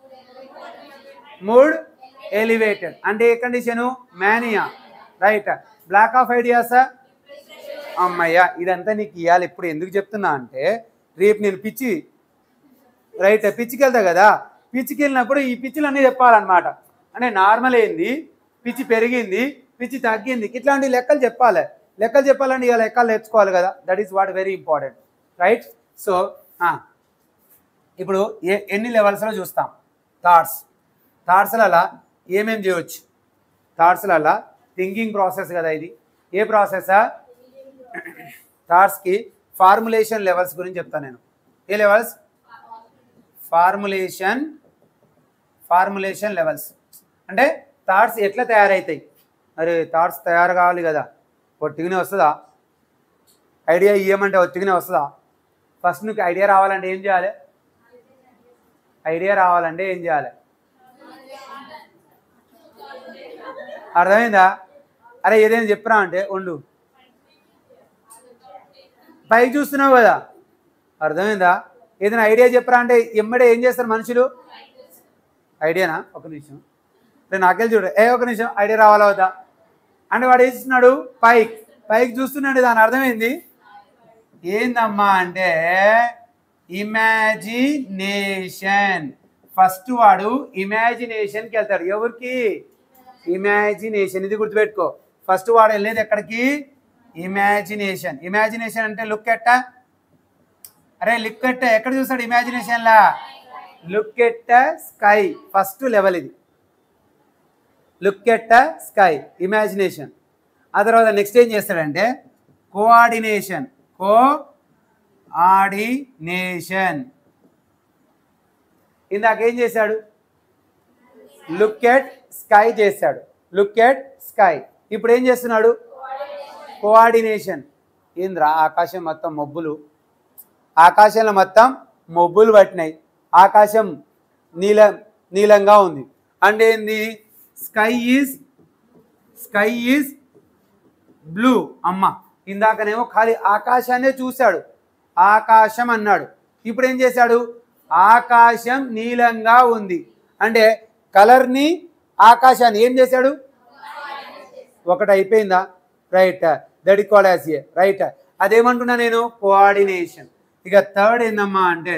S1: మూడ్ ఎలివేటెడ్ అంటే ఏ condition mania right block of ideas అమ్మయ్య ఇదంతా నీకు ఇవ్వాలి ఇప్పుడు ఎందుకు చెప్తున్నా అంటే రేపు నేను పిచ్చి రైట్ పిచ్చికి వెళ్తా కదా పిచ్చికి వెళ్ళినప్పుడు ఈ పిచ్చిలు అన్నీ చెప్పాలన్నమాట అంటే నార్మల్ ఏంది పిచ్చి పెరిగింది పిచ్చి తగ్గింది ఇట్లాంటి లెక్కలు చెప్పాలి లెక్కలు చెప్పాలంటే ఇక లెక్కలు నేర్చుకోవాలి కదా that is what very important right so ఇప్పుడు ఏ ఎన్ని లెవెల్స్లో చూస్తాం థాట్స్ థాట్స్లలో ఏమేమి చేయవచ్చు థాట్స్లలో థింకింగ్ ప్రాసెస్ కదా ఇది ఏ ప్రాసెసా థాట్స్కి ఫార్ములేషన్ లెవెల్స్ గురించి చెప్తాను నేను ఏ లెవెల్స్ ఫార్ములేషన్ ఫార్ములేషన్ లెవెల్స్ అంటే థాట్స్ ఎట్లా తయారవుతాయి మరి థాట్స్ తయారు కావాలి కదా ఒట్టిగానే వస్తుందా ఐడియా ఇవ్వమంటే ఒట్టిగానే వస్తుందా ఫస్ట్ నీకు ఐడియా రావాలంటే ఏం చేయాలి ఐడియా రావాలంటే ఏం చేయాలి అర్థమైందా అరే ఏదైనా చెప్పరా అంటే ఉండు పైకి చూస్తున్నావు కదా అర్థమైందా ఏదైనా ఐడియా చెప్పరా అంటే ఎమ్మడే ఏం చేస్తారు మనుషులు ఐడియానా ఒక నిమిషం నేను నాకెళ్ళి చూడు ఏ ఒక నిమిషం ఐడియా రావాలా వద్దా అంటే వాడు ఏం చేస్తున్నాడు పైకి పైకి చూస్తున్నాడు దాని అర్థమైంది ఏందమ్మా అంటే ఇమాజినేషన్ ఫస్ట్ వాడు ఇమాజినేషన్కి వెళ్తాడు ఎవరికి ఇమాజినేషన్ ఇది గుర్తుపెట్టుకో ఫస్ట్ వాడు వెళ్ళేది ఎక్కడికి ఇమాజినేషన్ ఇమాజినేషన్ అంటే లుక్ ఎట్ట అరే లుక్ ఎట్ట ఎక్కడ చూస్తాడు ఇమాజినేషన్లా look at sky first level ఇది లుక్ ఎట్ స్కై ఇమాజినేషన్ ఆ తర్వాత నెక్స్ట్ ఏం చేస్తాడంటే కోఆర్డినేషన్ కో ఆర్డినేషన్ ఇందాక ఏం చేశాడు లుక్ ఎట్ స్కై చేశాడు లుక్ ఎట్ స్కై ఇప్పుడు ఏం చేస్తున్నాడు కోఆర్డినేషన్ ఏంద్రా ఆకాశం మొత్తం మబ్బులు ఆకాశంలో మొత్తం మబ్బులు పట్టినాయి ఆకాశం నీల నీలంగా ఉంది అంటే ఏంది sky is sky is blue అమ్మ ఇందాకనేమో ఖాళీ ఆకాశాన్నే చూశాడు ఆకాశం అన్నాడు ఇప్పుడు ఏం చేశాడు ఆకాశం నీలంగా ఉంది అంటే కలర్ని ఆకాశాన్ని ఏం చేశాడు ఒకటి అయిపోయిందా right that call as a right అదేమంటున్నా నేను కోఆర్డినేషన్ ఇక థర్డ్ ఏందమ్మా అంటే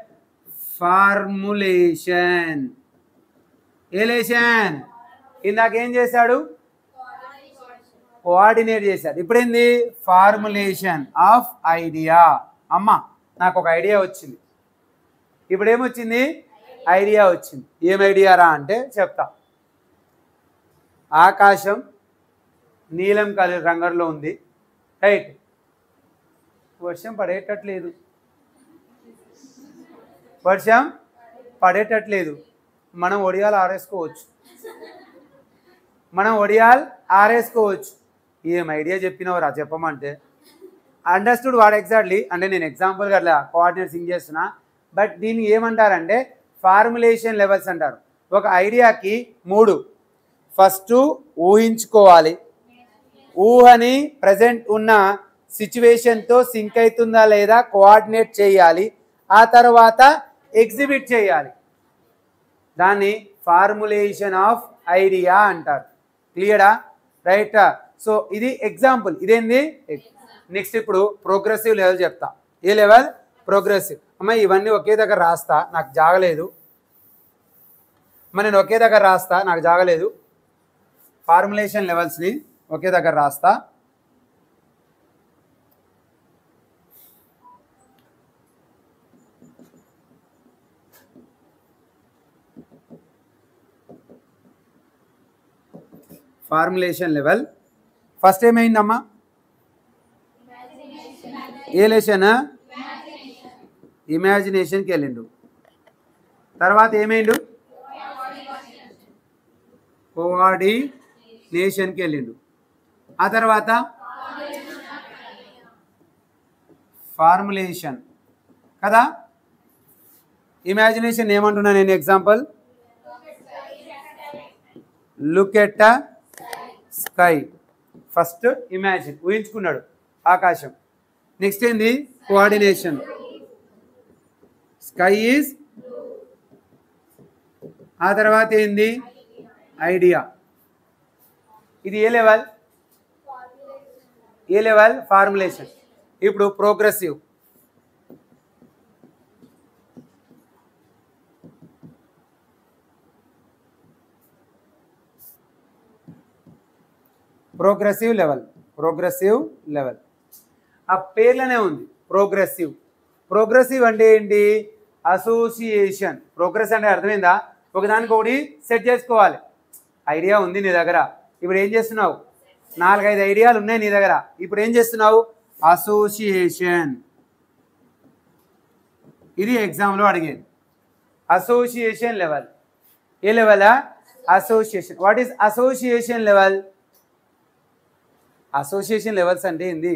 S1: ఫార్ములేషన్ ఏలేషన్ ఇందాక ఏం చేశాడు కోఆర్డినేట్ చేశాడు ఇప్పుడు ఏంది ఫార్ములేషన్ ఆఫ్ ఐడియా అమ్మ నాకు ఒక ఐడియా వచ్చింది ఇప్పుడు ఏమొచ్చింది ఐడియా వచ్చింది ఏం ఐడియా రా అంటే చెప్తా ఆకాశం నీలం కలర్ రంగులో ఉంది రైట్ వర్షం పడేటట్లేదు వర్షం పడేటట్లేదు మనం ఒడియాలు ఆరేసుకోవచ్చు మనం ఒడియాలు ఆరేసుకోవచ్చు ఏం ఐడియా చెప్పినవరా చెప్పమంటే అండర్స్టూడ్ వాట్ ఎగ్జాక్ట్లీ అంటే నేను ఎగ్జాంపుల్గా అట్లా కోఆర్డినేట్ సింగ్ చేస్తున్నా బట్ దీన్ని ఏమంటారంటే ఫార్ములేషన్ లెవెల్స్ అంటారు ఒక ఐడియాకి మూడు ఫస్ట్ ఊహించుకోవాలి ఊహని ప్రజెంట్ ఉన్న సిచ్యువేషన్తో సింక్ అవుతుందా లేదా కోఆర్డినేట్ చేయాలి ఆ తర్వాత ఎగ్జిబిట్ చేయాలి దాన్ని ఫార్ములేషన్ ఆఫ్ ఐడియా అంటారు క్లియరా రైట్ సో ఇది ఎగ్జాంపుల్ ఇదేంది నెక్స్ట్ ఇప్పుడు ప్రోగ్రెసివ్ లెవెల్ చెప్తా ఏ లెవెల్ ప్రోగ్రెసివ్ అమ్మ ఇవన్నీ ఒకే దగ్గర రాస్తా నాకు జాగలేదు అమ్మ నేను ఒకే దగ్గర రాస్తా నాకు జాగలేదు ఫార్ములేషన్ లెవెల్స్ని ఒకే దగ్గర రాస్తా ఫార్ములేషన్ లెవెల్ ఫస్ట్ ఏమైందమ్మా ఏ లేషన్ ఇమాజినేషన్కి వెళ్ళిండు తర్వాత ఏమైండు కోఆర్డినేషన్కి వెళ్ళిండు ఆ తర్వాత ఫార్ములేషన్ కదా ఇమాజినేషన్ ఏమంటున్నా నేను example look at sky first imagine ఊహించుకున్నాడు ఆకాశం నెక్స్ట్ ఏంది కోఆర్డినేషన్ స్కై ఈజ్ ఆ తర్వాత ఏంది ఐడియా ఇది ఏ లెవెల్ ఏ లెవెల్ ఫార్ములేషన్ ఇప్పుడు progressive progressive level progressive level ఆ పేర్లోనే ఉంది ప్రోగ్రెసివ్ ప్రోగ్రెసివ్ అంటే ఏంటి అసోసియేషన్ ప్రోగ్రెస్ అంటే అర్థమైందా ఒకదానికి ఒకటి సెట్ చేసుకోవాలి ఐడియా ఉంది నీ దగ్గర ఇప్పుడు ఏం చేస్తున్నావు నాలుగైదు ఐడియాలు ఉన్నాయి నీ దగ్గర ఇప్పుడు ఏం చేస్తున్నావు అసోసియేషన్ ఇది ఎగ్జామ్లో అడిగేది అసోసియేషన్ లెవెల్ ఏ లెవెలా association what is association level association levels అంటే ఏంది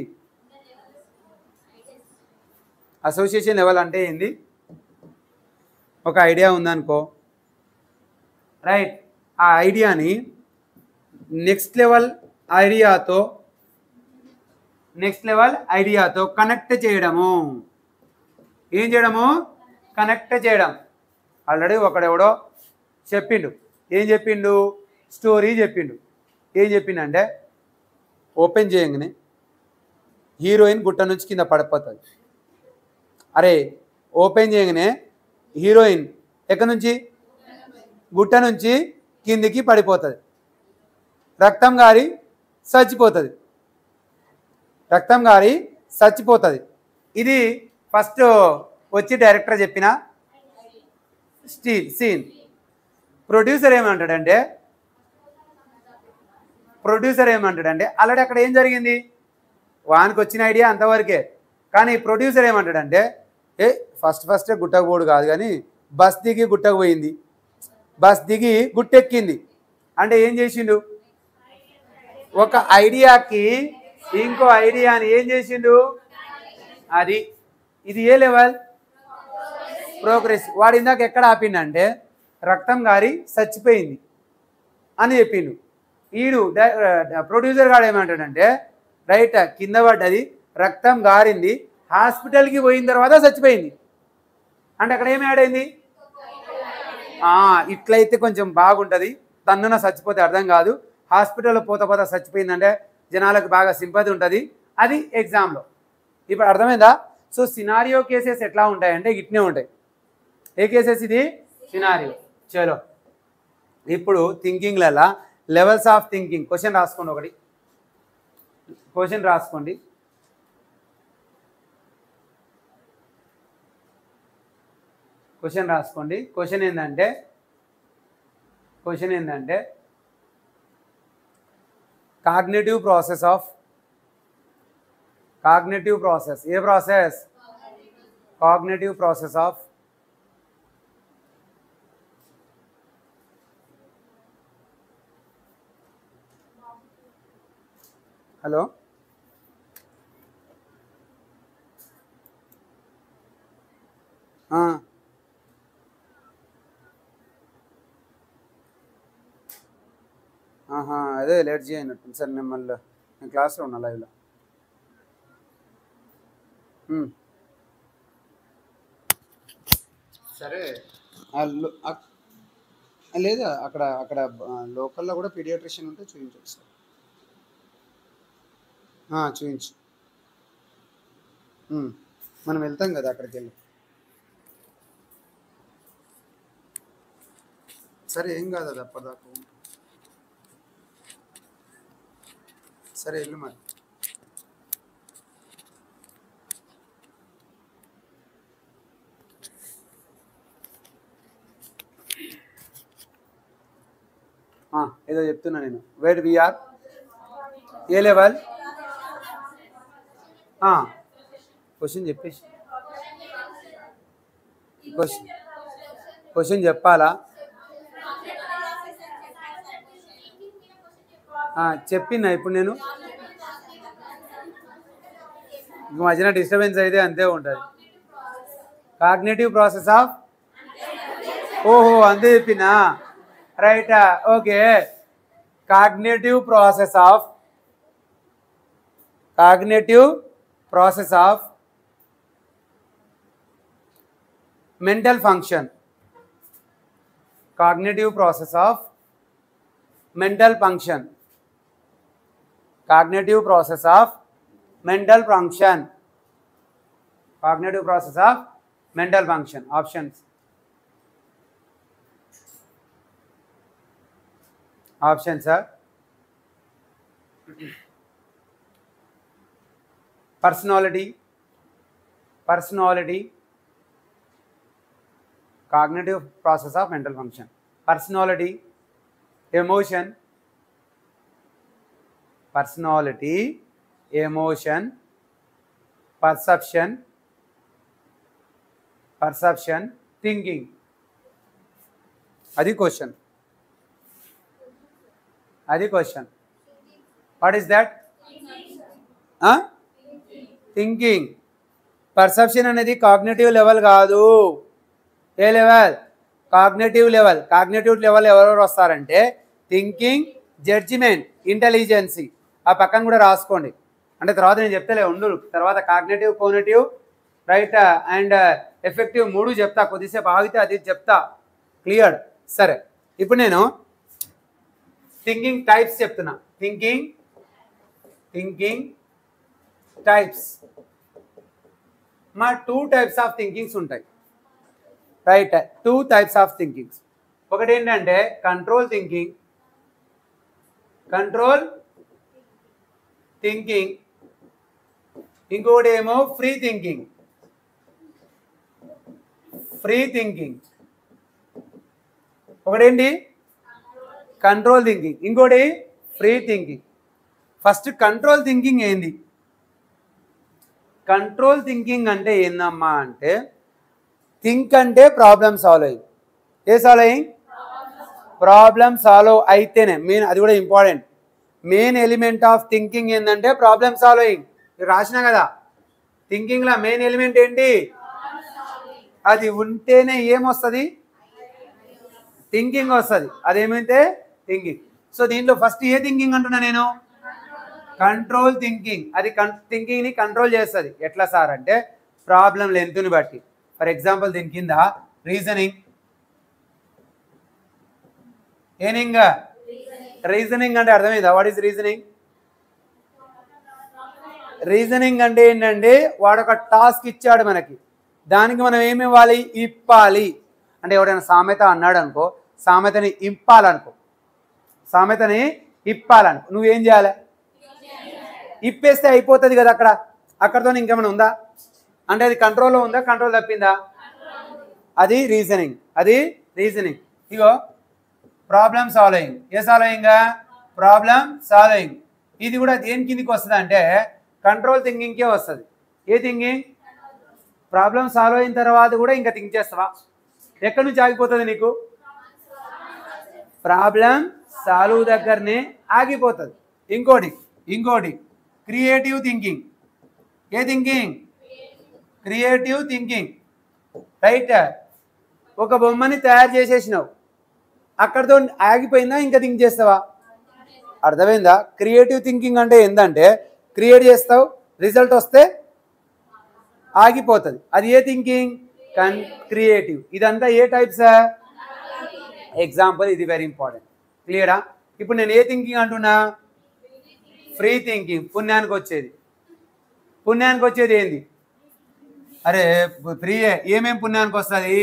S1: అసోసియేషన్ లెవెల్ అంటే ఏంది ఒక ఐడియా ఉందనుకో రైట్ ఆ ఐడియాని నెక్స్ట్ లెవెల్ ఐడియాతో నెక్స్ట్ లెవెల్ ఐడియాతో కనెక్ట్ చేయడము ఏం చేయడము కనెక్ట్ చేయడం ఆల్రెడీ ఒకడెవడో చెప్పిండు ఏం చెప్పిండు స్టోరీ చెప్పిండు ఏం చెప్పిండంటే ఓపెన్ చేయగానే హీరోయిన్ గుట్ట నుంచి కింద పడిపోతుంది అరే ఓపెన్ చేయగానే హీరోయిన్ ఎక్కడి నుంచి గుట్ట నుంచి కిందికి పడిపోతుంది రక్తం గారి చచ్చిపోతుంది రక్తం గారి చచ్చిపోతుంది ఇది ఫస్ట్ వచ్చి డైరెక్టర్ చెప్పిన స్టీల్ సీన్ ప్రొడ్యూసర్ ఏమంటాడంటే ప్రొడ్యూసర్ ఏమంటాడంటే ఆల్రెడీ అక్కడ ఏం జరిగింది వానికి వచ్చిన ఐడియా అంతవరకే కానీ ప్రొడ్యూసర్ ఏమంటాడంటే ఏ ఫస్ట్ ఫస్ట్ గుట్టకు పోడు కాదు కానీ బస్ దిగి గుట్టకు పోయింది బస్ దిగి గుట్టెక్కింది అంటే ఏం చేసిండు ఒక ఐడియాకి ఇంకో ఐడియాని ఏం చేసిండు అది ఇది ఏ లెవెల్ ప్రోగ్రెస్ వాడు ఇందాక ఎక్కడ ఆపిండంటే రక్తం గారి చచ్చిపోయింది అని చెప్పిండు ఈడు ప్రొడ్యూసర్ గారు ఏమంటాడంటే రైట్ కింద పడ్డది రక్తం గారింది హాస్పిటల్కి పోయిన తర్వాత చచ్చిపోయింది అంటే అక్కడ ఏమి యాడ్ అయింది ఆ, ఇట్లయితే కొంచెం బాగుంటుంది తన్నున చచ్చిపోతే అర్థం కాదు హాస్పిటల్లో పోత పోత చచ్చిపోయిందంటే జనాలకు బాగా సింపతి ఉంటుంది అది ఎగ్జామ్లో ఇప్పుడు అర్థమైందా సో సినారియో కేసెస్ ఎట్లా ఉంటాయంటే ఇట్నే ఉంటాయి ఏ కేసెస్ ఇది సినారియో చలో ఇప్పుడు థింకింగ్లలో లెవెల్స్ ఆఫ్ థింకింగ్ క్వశ్చన్ రాసుకోండి ఒకటి క్వశ్చన్ రాసుకోండి క్వశ్చన్ రాసుకోండి క్వశ్చన్ ఏంటంటే క్వశ్చన్ ఏంటంటే cognitive process of cognitive process ఏ process cognitive process of hello ఆ. ఆహా అదే లేట్ చేయనట్టు సార్ నేను మళ్ళీ నేను క్లాస్లో ఉన్నా లైవ్లో ఉమ్. సరే ఆ లో- అక్- లేదా అక్కడ అక్కడ ఆ, లోకల్లో కూడా పీడియాట్రిషియన్ ఉంటే చూపించవచ్చు సార్ ఆ, చూపించు ఉమ్. మనం వెళ్తాం కదా అక్కడికి వెళ్ళి సరే ఏం కాదు అది అప్పటిదాకా సరే వెళ్ళు మరి ఆ, ఏదో చెప్తున్నా నేను వేర్ విఆర్ ఏ లెవెల్ క్వశ్చన్ చెప్పేసి క్వశ్చన్ క్వశ్చన్ చెప్పాలా ఆ, చెప్పినా ఇప్పుడు నేను ఇంక మధ్యన డిస్టర్బెన్స్ అయితే అంతే ఉంటుంది కాగ్నేటివ్ ప్రాసెస్ ఆఫ్ ఓహో అంతే చెప్పినా right okay cognitive process of cognitive process of mental function cognitive process of mental function cognitive process of mental function cognitive process of mental function options options are personality personality cognitive process of mental function personality emotion personality emotion perception perception thinking అది question అది question what is that thinking perception అనేది cognitive level కాదు ఏ level cognitive level cognitive level ఎవరెవరు వస్తారంటే thinking judgement ఇంటెలిజెన్సీ ఆ పక్కన కూడా రాసుకోండి అంటే తర్వాత నేను చెప్తలే ఉండు తర్వాత cognitive conative right and affective మూడు చెప్తా కొద్దిసేపు ఆగితే అది చెప్తా క్లియర్ సరే ఇప్పుడు నేను థింకింగ్ టైప్స్ చెప్తున్నా థింకింగ్ థింకింగ్ టైప్స్ మా టూ టైప్స్ ఆఫ్ థింకింగ్స్ ఉంటాయి right two types of thinkings ఒకటి ఏంటంటే కంట్రోల్ థింకింగ్ కంట్రోల్ థింకింగ్ ఇంకొకటి ఏమో ఫ్రీ థింకింగ్ ఫ్రీ థింకింగ్ ఒకటేంటి కంట్రోల్ థింకింగ్ ఇంకోటి free thinking first control thinking ఏంది కంట్రోల్ థింకింగ్ అంటే ఏందమ్మా అంటే థింక్ అంటే ప్రాబ్లమ్ సాల్వ్ అయ్యి ఏ సాల్వ్ అయ్యి ప్రాబ్లమ్ సాల్వ్ అయితేనే మెయిన్ అది కూడా important main element of thinking ఏంటంటే ప్రాబ్లమ్ సాల్వింగ్ మీరు రాసినా కదా థింకింగ్లో మెయిన్ ఎలిమెంట్ ఏంటి అది ఉంటేనే ఏమొస్తుంది థింకింగ్ వస్తుంది అదేమైతే థింకింగ్ సో దీంట్లో ఫస్ట్ ఏ థింకింగ్ అంటున్నా నేను కంట్రోల్ థింకింగ్ అది కన్ థింకింగ్ని కంట్రోల్ చేస్తుంది ఎట్లా సార్ అంటే ప్రాబ్లం లెంత్ని బట్టి ఫర్ ఎగ్జాంపుల్ దీని కింద రీజనింగ్ ఏనింగ్ రీజనింగ్ అంటే అర్థమైందా వాట్ ఈస్ రీజనింగ్ రీజనింగ్ అంటే ఏంటంటే వాడు ఒక టాస్క్ ఇచ్చాడు మనకి దానికి మనం ఏమి ఇవ్వాలి ఇప్పాలి అంటే ఎవడైనా సామెత అన్నాడు అనుకో సామెతని ఇప్పాలనుకో సామెతని ఇప్పాలనుకో నువ్వేం చేయాలి ఇప్పేస్తే అయిపోతుంది కదా అక్కడ అక్కడతో ఇంకేమైనా ఉందా అంటే అది కంట్రోల్లో ఉందా కంట్రోల్ తప్పిందా అది రీజనింగ్ అది రీజనింగ్ ఇగో ప్రాబ్లమ్ సాల్వింగ్ ఏ సాల్వింగ్ ప్రాబ్లమ్ సాల్వింగ్ ఇది కూడా దేని కిందికి వస్తుంది అంటే కంట్రోల్ థింకింగ్కే వస్తుంది ఏ థింకింగ్ ప్రాబ్లమ్ సాల్వ్ అయిన తర్వాత కూడా ఇంకా థింక్ చేస్తావా ఎక్కడి నుంచి ఆగిపోతుంది నీకు ప్రాబ్లం సాల్వ్ దగ్గరనే ఆగిపోతుంది ఇంకోటి ఇంకోటి క్రియేటివ్ థింకింగ్ ఏ థింకింగ్ క్రియేటివ్ థింకింగ్ రైట్ ఒక బొమ్మని తయారు చేసేసినావు అక్కడితో ఆగిపోయిందా ఇంకా థింక్ చేస్తావా అర్థమైందా క్రియేటివ్ థింకింగ్ అంటే ఏంటంటే క్రియేట్ చేస్తావు రిజల్ట్ వస్తే ఆగిపోతుంది అది ఏ థింకింగ్ కన్ క్రియేటివ్ ఇదంతా ఏ టైప్స్ ఎగ్జాంపుల్ ఇది వెరీ ఇంపార్టెంట్ క్లియరా ఇప్పుడు నేను ఏ థింకింగ్ అంటున్నా ఫ్రీ థింకింగ్ పుణ్యానికి వచ్చేది పుణ్యానికి వచ్చేది ఏంది అరే ఫ్రీయే ఏమేం పుణ్యానికి వస్తుంది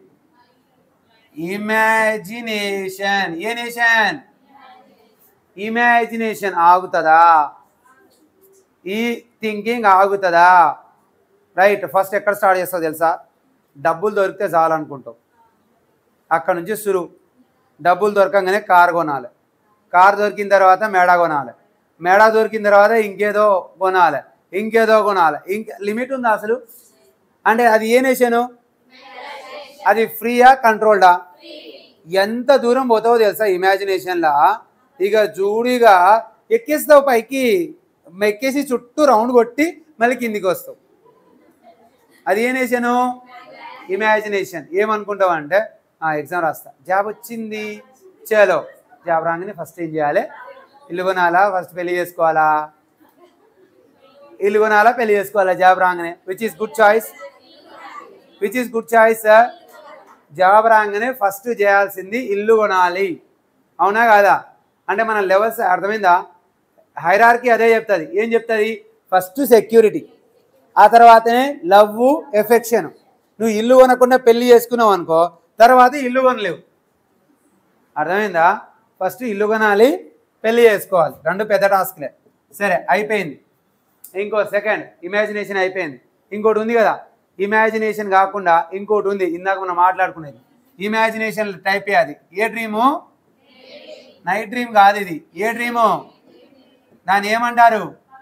S1: ఇమాజినేషన్ ఏ నేషన్ ఇమాజినేషన్ ఆగుతుందా ఈ థింకింగ్ ఆగుతుందా రైట్ ఫస్ట్ ఎక్కడ స్టార్ట్ చేస్తావు తెలుసా డబ్బులు దొరికితే చాలనుకుంటావు అక్కడ నుంచి సురు డబ్బులు దొరకంగానే కార్ కొనాలి కార్ దొరికిన తర్వాత మేడ కొనాలి మేడ దొరికిన తర్వాత ఇంకేదో కొనాలి ఇంకేదో కొనాలి ఇంక లిమిట్ ఉందా అసలు అంటే అది ఏ నేషను అది ఫ్రీయా కంట్రోల్డా ఎంత దూరం పోతావో తెలుసా ఇమాజినేషన్లా ఇక జూడిగా ఎక్కేస్తావు పైకి ఎక్కేసి చుట్టూ రౌండ్ కొట్టి మళ్ళీ కిందికి వస్తావు అది ఏ నేషను ఇమాజినేషన్ ఏమనుకుంటావు అంటే ఎగ్జామ్ రాస్తా జాబ్ వచ్చింది చలో జాబ్ రాగానే ఫస్ట్ ఏం చేయాలి ఇల్లు కొనాలా ఫస్ట్ పెళ్లి చేసుకోవాలా ఇల్లు కొనాలా పెళ్లి చేసుకోవాలా జాబ్ రాగానే which is good choice which is good choice job రాగానే ఫస్ట్ చేయాల్సింది ఇల్లు కొనాలి అవునా కాదా అంటే మన లెవెల్స్ అర్థమైందా హైరార్కీ అదే చెప్తుంది ఏం చెప్తుంది ఫస్ట్ సెక్యూరిటీ ఆ తర్వాతనే లవ్ ఎఫెక్షన్ నువ్వు ఇల్లు కొనకుండా పెళ్లి చేసుకున్నావు అనుకో తర్వాత ఇల్లు కొనలేవు అర్థమైందా ఫస్ట్ ఇల్లు కొనాలి పెళ్లి చేసుకోవాలి రెండు పెద్ద టాస్క్లే సరే అయిపోయింది ఇంకో సెకండ్ ఇమాజినేషన్ అయిపోయింది ఇంకోటి ఉంది కదా ఇమాజినేషన్ కాకుండా ఇంకోటి ఉంది ఇందాక మనం మాట్లాడుకునేది ఇమాజినేషన్ టైప్ అది ఏ డ్రీము నైట్ డ్రీమ్ కాదు ఇది ఏ డ్రీము దాన్ని ఏమంటారు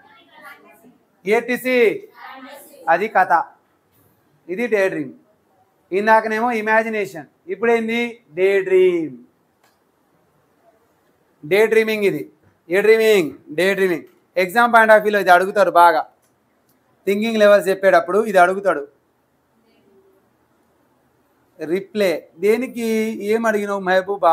S1: ఏటిసి అది కథ ఇది డే డ్రీమ్ ఇందాకనేమో ఇమాజినేషన్ ఇప్పుడేంది డే డ్రీమ్ డే డ్రీమింగ్ ఇది ఏ dreaming daydreaming exam point of వ్యూలో ఇది అడుగుతారు బాగా థింకింగ్ లెవెల్స్ చెప్పేటప్పుడు ఇది అడుగుతాడు రిప్లే దేనికి ఏం అడిగినావు మహబూబా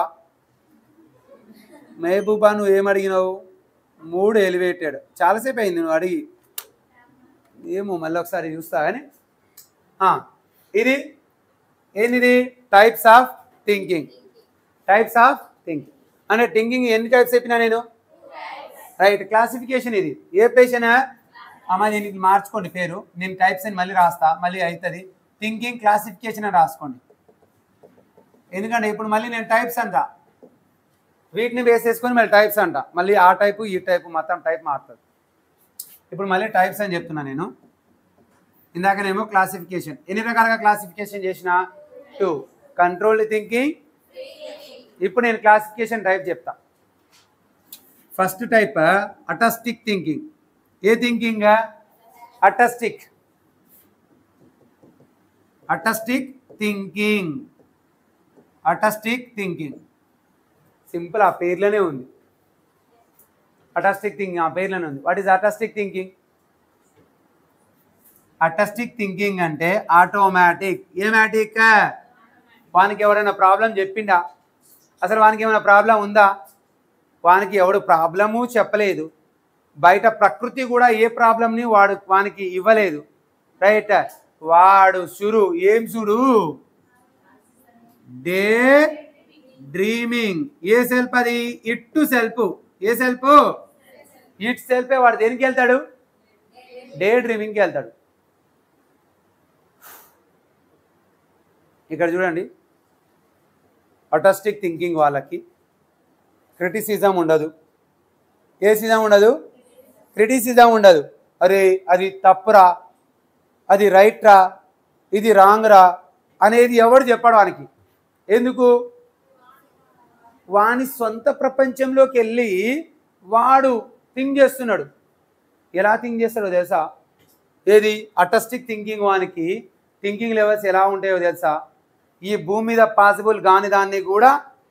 S1: మహబూబా నువ్వు ఏం అడిగినావు మూడు ఎలివేటెడ్ చాలాసేపు అయింది నువ్వు అడిగి ఏమో మళ్ళీ ఒకసారి చూస్తా కానీ ఆ, ఇది ఏంది types of thinking types of thinking అంటే థింకింగ్ ఎన్ని టైప్స్ చెప్పినా నేను రైట్ క్లాసిఫికేషన్ ఇది ఏ పేషన్ అమ్మ దీనికి మార్చుకోండి పేరు నేను టైప్స్ అని మళ్ళీ రాస్తా మళ్ళీ అవుతుంది థింకింగ్ క్లాసిఫికేషన్ అని రాసుకోండి ఎందుకంటే ఇప్పుడు మళ్ళీ నేను టైప్స్ అంట వీటిని బేస్ చేసుకొని మళ్ళీ టైప్స్ అంట మళ్ళీ ఆ టైపు ఈ టైపు మొత్తం టైప్ మారుతుంది ఇప్పుడు మళ్ళీ టైప్స్ అని చెప్తున్నా నేను ఇందాకనేమో క్లాసిఫికేషన్ ఎన్ని రకాలుగా క్లాసిఫికేషన్ చేసిన టూ కంట్రోల్డ్ థింకింగ్ ఇప్పుడు నేను క్లాసిఫికేషన్ టైప్ చెప్తా ఫస్ట్ టైప్ అటస్టిక్ థింకింగ్ ఏ thinking autistic autistic thinking autistic thinking simple ఆ పేర్లోనే ఉంది అటస్టిక్ థింకింగ్ ఆ పేర్లోనే ఉంది what is autistic thinking autistic thinking అంటే ఆటోమేటిక్ ఏమాటిక్ వానికి ఎవరైనా ప్రాబ్లం చెప్పిండా అసలు వానికి ఏమైనా ప్రాబ్లం ఉందా వానికి ఎవడు ప్రాబ్లము చెప్పలేదు బయట ప్రకృతి కూడా ఏ ప్రాబ్లంని వాడు వానికి ఇవ్వలేదు రైట్ వాడు సురు ఏం సుడు డే డ్రీమింగ్ ఏ సెల్ఫ్ అది ఇట్ సెల్ఫ్ ఏ సెల్ఫ్ ఇట్ సెల్ఫే వాడు దేనికి వెళ్తాడు డే డ్రీమింగ్కి వెళ్తాడు ఇక్కడ చూడండి అటస్టిక్ థింకింగ్ వాళ్ళకి క్రిటిసిజం ఉండదు ఏ సిజం ఉండదు క్రిటిసిజం ఉండదు అరే అది తప్పురా అది రైట్ రా ఇది రాంగ్ రా అనేది ఎవడు చెప్పడు వానికి ఎందుకు వాని సొంత ప్రపంచంలోకి వెళ్ళి వాడు థింక్ చేస్తున్నాడు ఎలా థింక్ చేస్తాడో తెలుసా ఏది అటస్టిక్ థింకింగ్ వానికి థింకింగ్ లెవెల్స్ ఎలా ఉంటాయో తెలుసా ఈ భూమి మీద పాసిబుల్ కాని దాన్ని కూడా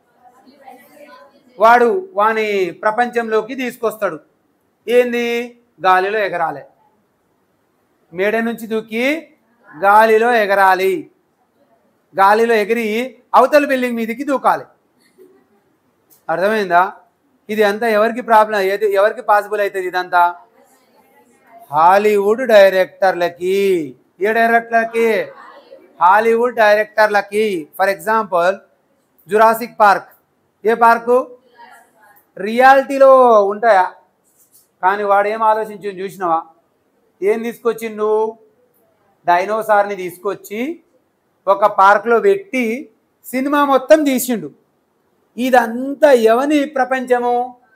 S1: వాడు వాని ప్రపంచంలోకి తీసుకొస్తాడు ఏంది గాలిలో ఎగరాలి మేడ నుంచి దూకి గాలిలో ఎగరాలి గాలిలో ఎగిరి అవతల బిల్డింగ్ మీదకి దూకాలి అర్థమైందా ఇది అంతా ఎవరికి ప్రాబ్లం ఏది ఎవరికి పాసిబుల్ అవుతుంది ఇదంతా హాలీవుడ్ డైరెక్టర్లకి ఏ డైరెక్టర్లకి హాలీవుడ్ డైరెక్టర్లకి ఫర్ ఎగ్జాంపుల్ జురాసిక్ పార్క్ ఏ పార్కు రియాలిటీలో ఉంటాయా కానీ వాడు ఏం ఆలోచించి చూసినావా ఏం తీసుకొచ్చిండు డైనోసార్ని తీసుకొచ్చి ఒక పార్క్లో పెట్టి సినిమా మొత్తం తీసిండు ఇదంతా ఎవని ప్రపంచము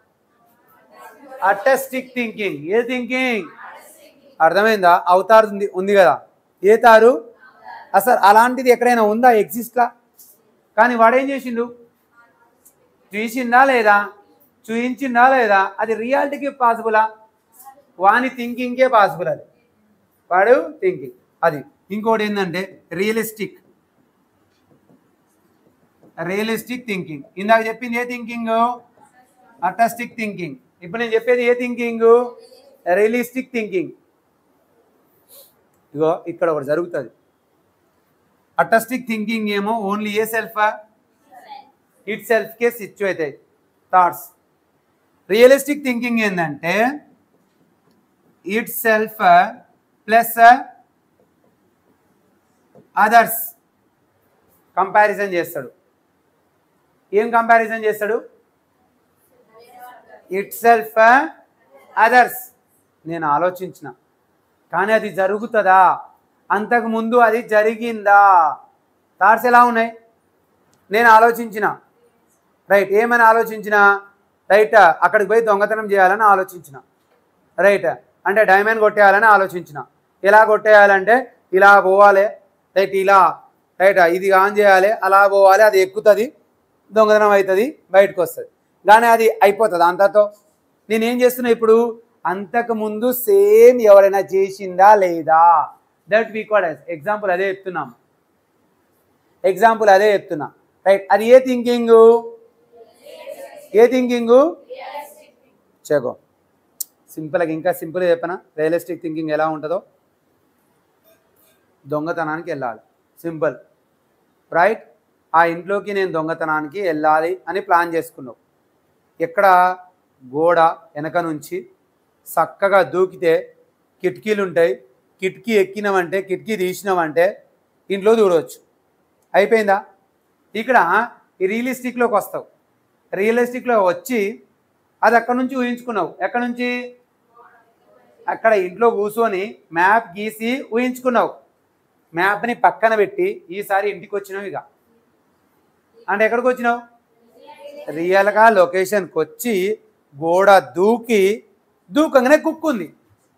S1: అటస్టిక్ థింకింగ్ ఏ థింకింగ్ అర్థమైందా అవతార్ ఉంది ఉంది కదా ఏ తారు అసలు అలాంటిది ఎక్కడైనా ఉందా ఎగ్జిస్ట్లా కానీ వాడేం చేసిండు చూసిందా లేదా చూయించిందా లేదా అది రియాలిటీకి పాసిబులా వాని థింకింగ్కే పాసిబుల్ అది వాడు థింకింగ్ అది ఇంకోటి ఏంటంటే రియలిస్టిక్ రియలిస్టిక్ థింకింగ్ ఇందాక చెప్పింది ఏ థింకింగ్ అటస్టిక్ థింకింగ్ ఇప్పుడు నేను చెప్పేది ఏ థింకింగ్ రియలిస్టిక్ థింకింగ్ ఇగో ఇక్కడ ఒకటి జరుగుతుంది అటస్టిక్ థింకింగ్ ఏమో ఓన్లీ ఏ సెల్ఫ్ ఇట్ సెల్ఫ్కే సిచ్యు అవుతాయి థాట్స్ రియలిస్టిక్ థింకింగ్ ఏంటంటే itself plus others comparison చేస్తాడు ఏం కంపారిజన్ చేస్తాడు ఇట్ సెల్ఫ్ అదర్స్ నేను ఆలోచించిన కానీ అది జరుగుతుందా అంతకు ముందు అది జరిగిందా థాట్స్ ఎలా ఉన్నాయి నేను ఆలోచించిన రైట్ ఏమని ఆలోచించిన రైట్ అక్కడికి పోయి దొంగతనం చేయాలని ఆలోచించిన రైట్ అంటే డైమండ్ కొట్టేయాలని ఆలోచించిన ఎలా కొట్టేయాలంటే ఇలా పోవాలి రైట్ ఇలా రైట్ ఇది ఆన్ చేయాలి అలా పోవాలి అది ఎక్కుతుంది దొంగతనం అవుతుంది బయటకు వస్తుంది కానీ అది అయిపోతుంది అంతతో నేనేం చేస్తున్నా ఇప్పుడు అంతకు ముందు సేమ్ ఎవరైనా చేసిందా లేదా దట్ వీ కూడా ఎగ్జాంపుల్ అదే చెప్తున్నాం ఎగ్జాంపుల్ అదే చెప్తున్నా రైట్ అది ఏ థింకింగ్ ఏ థింకింగ్ చెగో సింపుల్గా ఇంకా సింపుల్గా చెప్పనా రియలిస్టిక్ థింకింగ్ ఎలా ఉంటుందో దొంగతనానికి వెళ్ళాలి సింపుల్ రైట్ ఆ ఇంట్లోకి నేను దొంగతనానికి వెళ్ళాలి అని ప్లాన్ చేసుకున్నావు ఎక్కడ గోడ వెనక నుంచి చక్కగా దూకితే కిటికీలు ఉంటాయి కిటికీ ఎక్కినామంటే కిటికీ తీసినామంటే ఇంట్లో దూడవచ్చు అయిపోయిందా ఇక్కడ ఈ రియలిస్టిక్లోకి వస్తావు రియలిస్టిక్లో వచ్చి అది అక్కడ నుంచి ఊహించుకున్నావు ఎక్కడ నుంచి అక్కడ ఇంట్లో కూర్చొని మ్యాప్ గీసి ఊహించుకున్నావు మ్యాప్ని పక్కన పెట్టి ఈసారి ఇంటికి వచ్చినావు ఇక అంటే ఎక్కడికి వచ్చినావు రియల్గా లొకేషన్కి వచ్చి గోడ దూకి దూకంగానే కుక్ ఉంది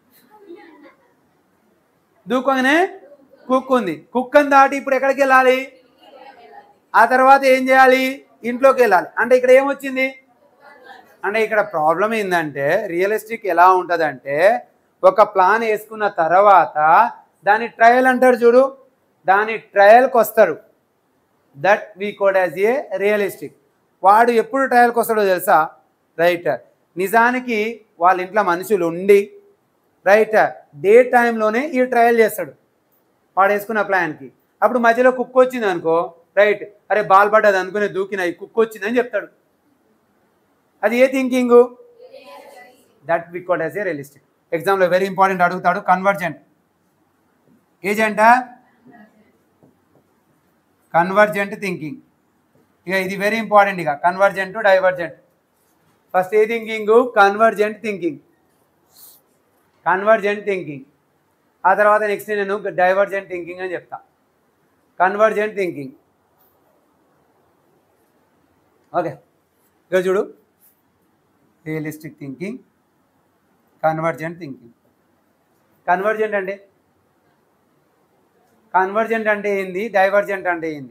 S1: దూకంగానే కుక్ ఉంది కుక్కని దాటి ఇప్పుడు ఎక్కడికి వెళ్ళాలి ఆ తర్వాత ఏం చేయాలి ఇంట్లోకి వెళ్ళాలి అంటే ఇక్కడ ఏమొచ్చింది అంటే ఇక్కడ ప్రాబ్లం ఏంటంటే రియలిస్టిక్ ఎలా ఉంటుందంటే ఒక ప్లాన్ వేసుకున్న తర్వాత దాని ట్రయల్ అంటారు చూడు దాని ట్రయల్కి వస్తాడు that we code as a realistic వాడు ఎప్పుడు ట్రయల్కి వస్తాడో తెలుసా రైట్ నిజానికి వాళ్ళ ఇంట్లో మనుషులు ఉండి రైట్ డే టైంలోనే ఈ ట్రయల్ చేస్తాడు వాడు వేసుకున్న ప్లాన్కి అప్పుడు మధ్యలో కుక్ వచ్చింది అనుకో రైట్ అరే బాల్ పడ్డది అనుకునే దూకిన ఈ కుక్ వచ్చిందని చెప్తాడు అది ఏ thinking that we code as a realistic ఎగ్జామ్లో వెరీ ఇంపార్టెంట్ అడుగుతాడు కన్వర్జెంట్ ఏజెంట కన్వర్జెంట్ థింకింగ్ ఇక ఇది వెరీ ఇంపార్టెంట్ ఇక కన్వర్జెంట్ డైవర్జెంట్ ఫస్ట్ ఏ thinking convergent thinking convergent thinking ఆ తర్వాత నెక్స్ట్ నేను డైవర్జెంట్ థింకింగ్ అని చెప్తా కన్వర్జెంట్ థింకింగ్ ఓకే ఇక చూడు realistic thinking convergent thinking convergent అంటే కన్వర్జెంట్ అంటే ఏంది డైవర్జెంట్ అంటే ఏంది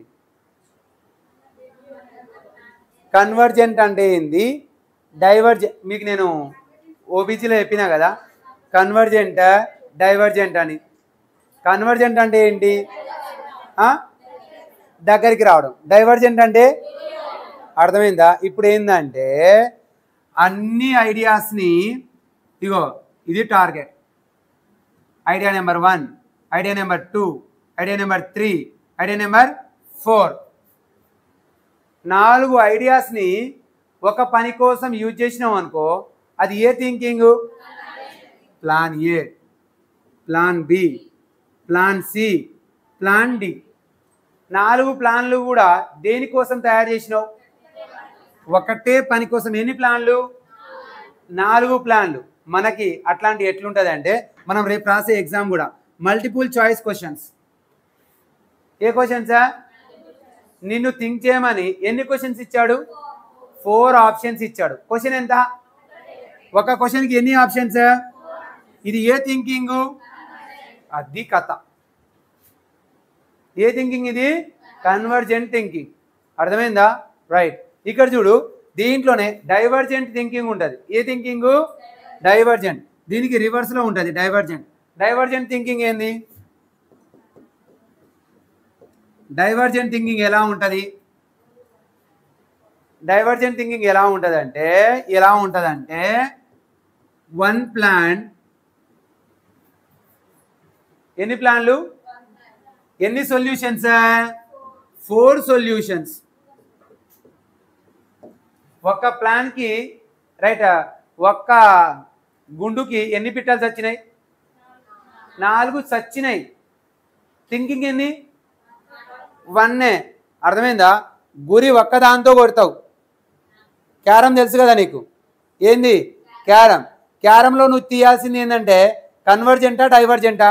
S1: కన్వర్జెంట్ అంటే ఏంది డైవర్జెంట్ మీకు నేను ఓబీసీలో చెప్పినా కదా కన్వర్జెంట్ డైవర్జెంట్ అని కన్వర్జెంట్ అంటే ఏంటి ఆ? దగ్గరికి రావడం డైవర్జెంట్ అంటే అర్థమైందా ఇప్పుడు ఏంటంటే అన్ని ఐడియాస్ని ఇగో ఇది target idea number one idea number two idea number three idea number four నాలుగు ఐడియాస్ని ఒక పని కోసం యూజ్ చేసినాం అనుకో అది ఏ thinking plan A plan B plan C plan D నాలుగు ప్లాన్లు కూడా దేనికోసం తయారు చేసినావు ఒకటే పని కోసం ఎన్ని ప్లాన్లు నాలుగు ప్లాన్లు మనకి అట్లాంటి ఎట్లుంటుంది అంటే మనం రేపు రాసే ఎగ్జామ్ కూడా మల్టిపుల్ చాయిస్ క్వశ్చన్స్ ఏ క్వశ్చన్సా నిన్ను థింక్ చేయమని ఎన్ని క్వశ్చన్స్ ఇచ్చాడు ఫోర్ ఆప్షన్స్ ఇచ్చాడు క్వశ్చన్ ఎంత ఒక క్వశ్చన్కి ఎన్ని ఆప్షన్స్ ఇది ఏ థింకింగ్ అది కథ ఏ థింకింగ్ ఇది కన్వర్జెంట్ థింకింగ్ అర్థమైందా రైట్ ఇక్కడ చూడు దీంట్లోనే డైవర్జెంట్ థింకింగ్ ఉంటుంది ఏ థింకింగ్ డైవర్జెంట్ దీనికి రివర్స్లో ఉంటుంది డైవర్జెంట్ డైవర్జెంట్ థింకింగ్ ఏంది డైవర్జెంట్ థింకింగ్ ఎలా ఉంటుంది డైవర్జెంట్ థింకింగ్ ఎలా ఉంటుంది అంటే ఎలా ఉంటుంది అంటే వన్ ప్లాన్ ఎన్ని ప్లాన్లు ఎన్ని సొల్యూషన్స్ ఫోర్ సొల్యూషన్స్ ఒక్క ప్లాన్కి రైట్ ఒక్క గుండుకి ఎన్ని పిట్టలు చచ్చినాయి నాలుగు చచ్చినాయి థింకింగ్ ఎన్ని వన్నే అర్థమైందా గురి ఒక్కదాంతో కొడతావు క్యారం తెలుసు కదా నీకు ఏంది క్యారం క్యారంలో నువ్వు తీయాల్సింది ఏంటంటే కన్వర్జెంటా డైవర్జెంటా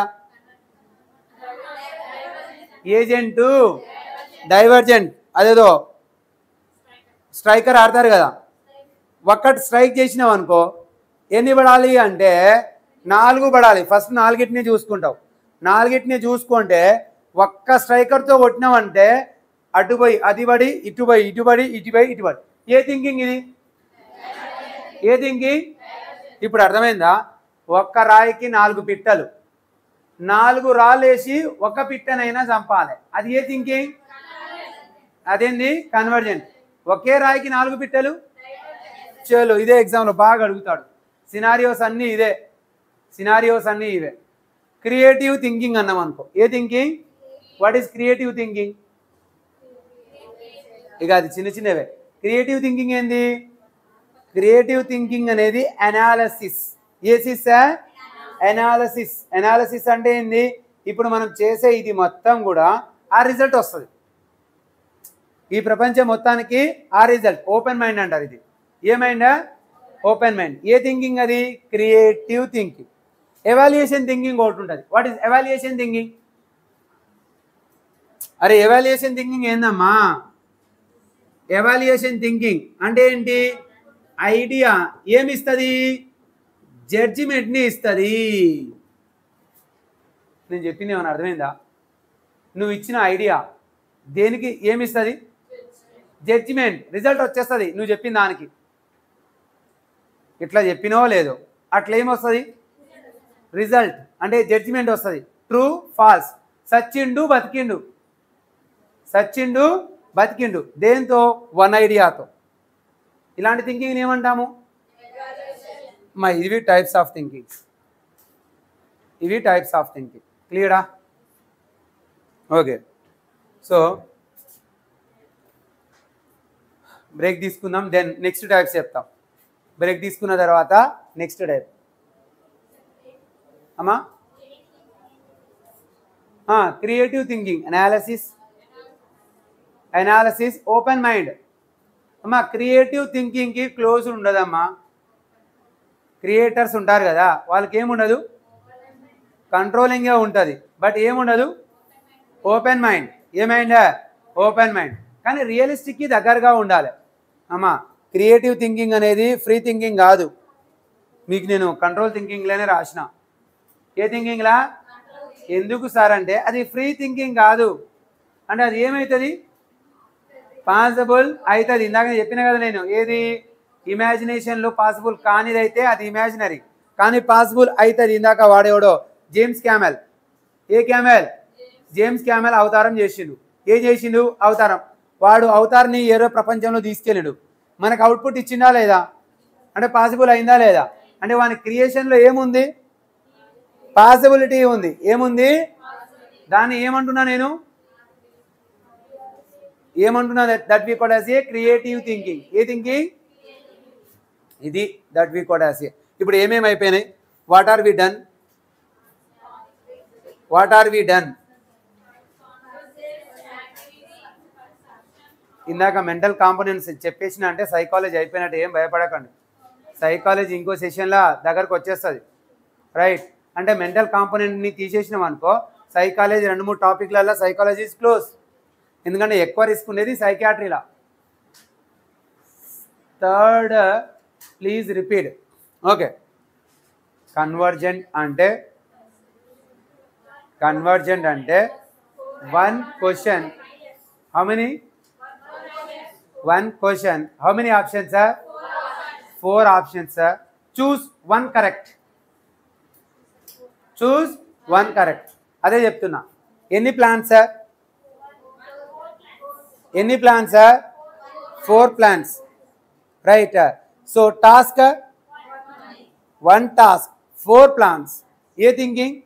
S1: ఏజెంటు డైవర్జెంట్ అదేదో స్ట్రైకర్ ఆడతారు కదా ఒక్కటి స్ట్రైక్ చేసినావు అనుకో ఎన్ని పడాలి అంటే నాలుగు పడాలి ఫస్ట్ నాలుగిటిని చూసుకుంటావు నాలుగిటిని చూసుకుంటే ఒక్క స్ట్రైకర్తో కొట్టినావంటే అటు పోయి అది పడి ఇటు పోయి ఇటు పడి ఇటు పోయి ఇటు పడి ఏ థింకింగ్ ఇది ఏ థింకింగ్ ఇప్పుడు అర్థమైందా ఒక్క రాయికి నాలుగు పిట్టలు నాలుగు రాళ్ళు వేసి ఒక పిట్టనైనా చంపాలి అది ఏ థింకింగ్ అదేంది కన్వర్జెంట్ ఒకే రాయికి నాలుగు పిట్టలు చలో ఇదే ఎగ్జామ్లో బాగా అడుగుతాడు సినారియోస్ అన్నీ ఇదే సినారియోస్ అన్నీ ఇవే క్రియేటివ్ థింకింగ్ అన్నాం అనుకో ఏ thinking what is creative thinking ఇక అది చిన్న చిన్నవే క్రియేటివ్ థింకింగ్ ఏంది క్రియేటివ్ థింకింగ్ అనేది అనాలసిస్ ఏ సిస్ అనాలసిస్ అనాలసిస్ అంటే ఏంది ఇప్పుడు మనం చేసే ఇది మొత్తం కూడా ఆ రిజల్ట్ వస్తుంది ఈ ప్రపంచం మొత్తానికి ఆ రిజల్ట్ ఓపెన్ మైండ్ అంటారు ఇది ఏ మైండ్ ఓపెన్ మైండ్ ఏ థింకింగ్ అది క్రియేటివ్ థింకింగ్ ఎవాల్యుయేషన్ థింకింగ్ ఒకటి ఉంటుంది వాట్ ఈస్ ఎవాల్యుయేషన్ థింకింగ్ అరే ఎవాల్యుయేషన్ థింకింగ్ ఏందమ్మా ఎవాల్యుయేషన్ థింకింగ్ అంటే ఏంటి ఐడియా ఏమి ఇస్తుంది జడ్జిమెంట్ని ఇస్తుంది నేను చెప్పింది ఏమైనా అర్థమైందా నువ్వు ఇచ్చిన ఐడియా దేనికి ఏమి ఇస్తుంది జడ్జిమెంట్ రిజల్ట్ వచ్చేస్తుంది నువ్వు చెప్పిన దానికి ఇట్లా చెప్పినవో లేదో అట్లా ఏమొస్తుంది రిజల్ట్ అంటే జడ్జిమెంట్ వస్తుంది ట్రూ ఫాల్స్ సచ్చిండు బతికిండు సచ్చిండు బతికిండు దేంతో వన్ ఐడియాతో ఇలాంటి థింకింగ్ ఏమంటాము మా ఇవి టైప్స్ ఆఫ్ థింకింగ్స్ ఇవి టైప్స్ ఆఫ్ థింకింగ్ క్లియరా ఓకే సో బ్రేక్ తీసుకుందాం దెన్ నెక్స్ట్ టైప్స్ చెప్తాం బ్రేక్ తీసుకున్న తర్వాత నెక్స్ట్ టైప్ అమ్మా creative thinking analysis analysis open mind అమ్మా క్రియేటివ్ థింకింగ్కి క్లోజ్ ఉండదమ్మా క్రియేటర్స్ ఉంటారు కదా వాళ్ళకి ఏముండదు కంట్రోలింగే ఉంటుంది బట్ ఏముండదు ఓపెన్ మైండ్ ఏ మైండ్ ఓపెన్ మైండ్ కానీ రియలిస్టిక్కి దగ్గరగా ఉండాలి అమ్మా క్రియేటివ్ థింకింగ్ అనేది ఫ్రీ థింకింగ్ కాదు మీకు నేను కంట్రోల్ థింకింగ్లోనే రాసిన ఏ థింకింగ్లా ఎందుకు సార్ అంటే అది ఫ్రీ థింకింగ్ కాదు అంటే అది ఏమవుతుంది పాసిబుల్ అవుతుంది ఇందాక నేను చెప్పిన కదా నేను ఏది ఇమాజినేషన్లో పాసిబుల్ కానిదైతే అది ఇమాజినరీ కానీ పాసిబుల్ అవుతుంది ఇందాక వాడేవాడో జేమ్స్ క్యామెల్ ఏ క్యామెల్ జేమ్స్ క్యామెల్ అవతారం చేసిండు ఏ చేసిండు అవతారం వాడు అవతారాన్ని ఏరో ప్రపంచంలో తీసుకెళ్ళాడు మనకు అవుట్పుట్ ఇచ్చిందా లేదా అంటే పాసిబుల్ అయిందా లేదా అంటే వాని క్రియేషన్లో ఏముంది పాసిబిలిటీ ఉంది ఏముంది దాన్ని ఏమంటున్నా నేను ఏమంటున్నా that we code as a creative thinking ఏ థింకింగ్ ఇది that we code as a ఇప్పుడు ఏమేమి అయిపోయినాయి what are we done what are we done ఇందాక మెంటల్ కాంపోనెంట్స్ చెప్పేసిన అంటే సైకాలజీ అయిపోయినట్టు ఏం భయపడకండి సైకాలజీ ఇంకో సెషన్లో దగ్గరకు వచ్చేస్తుంది రైట్ అంటే మెంటల్ కాంపోనెంట్ని తీసేసినాం అనుకో సైకాలజీ రెండు మూడు టాపిక్లలో సైకాలజీ ఇస్ క్లోజ్ ఎందుకంటే ఎక్కువ రిస్క్ ఉండేది సైకాట్రీలా third please repeat okay convergent అంటే కన్వర్జెంట్ అంటే one question how many one question how many options sir four options sir choose one correct choose one correct అదే చెప్తున్నా ఎన్ని ప్లాన్స్ సార్ ఎన్ని plans sir four plans right so task one task four plans ఏ thinking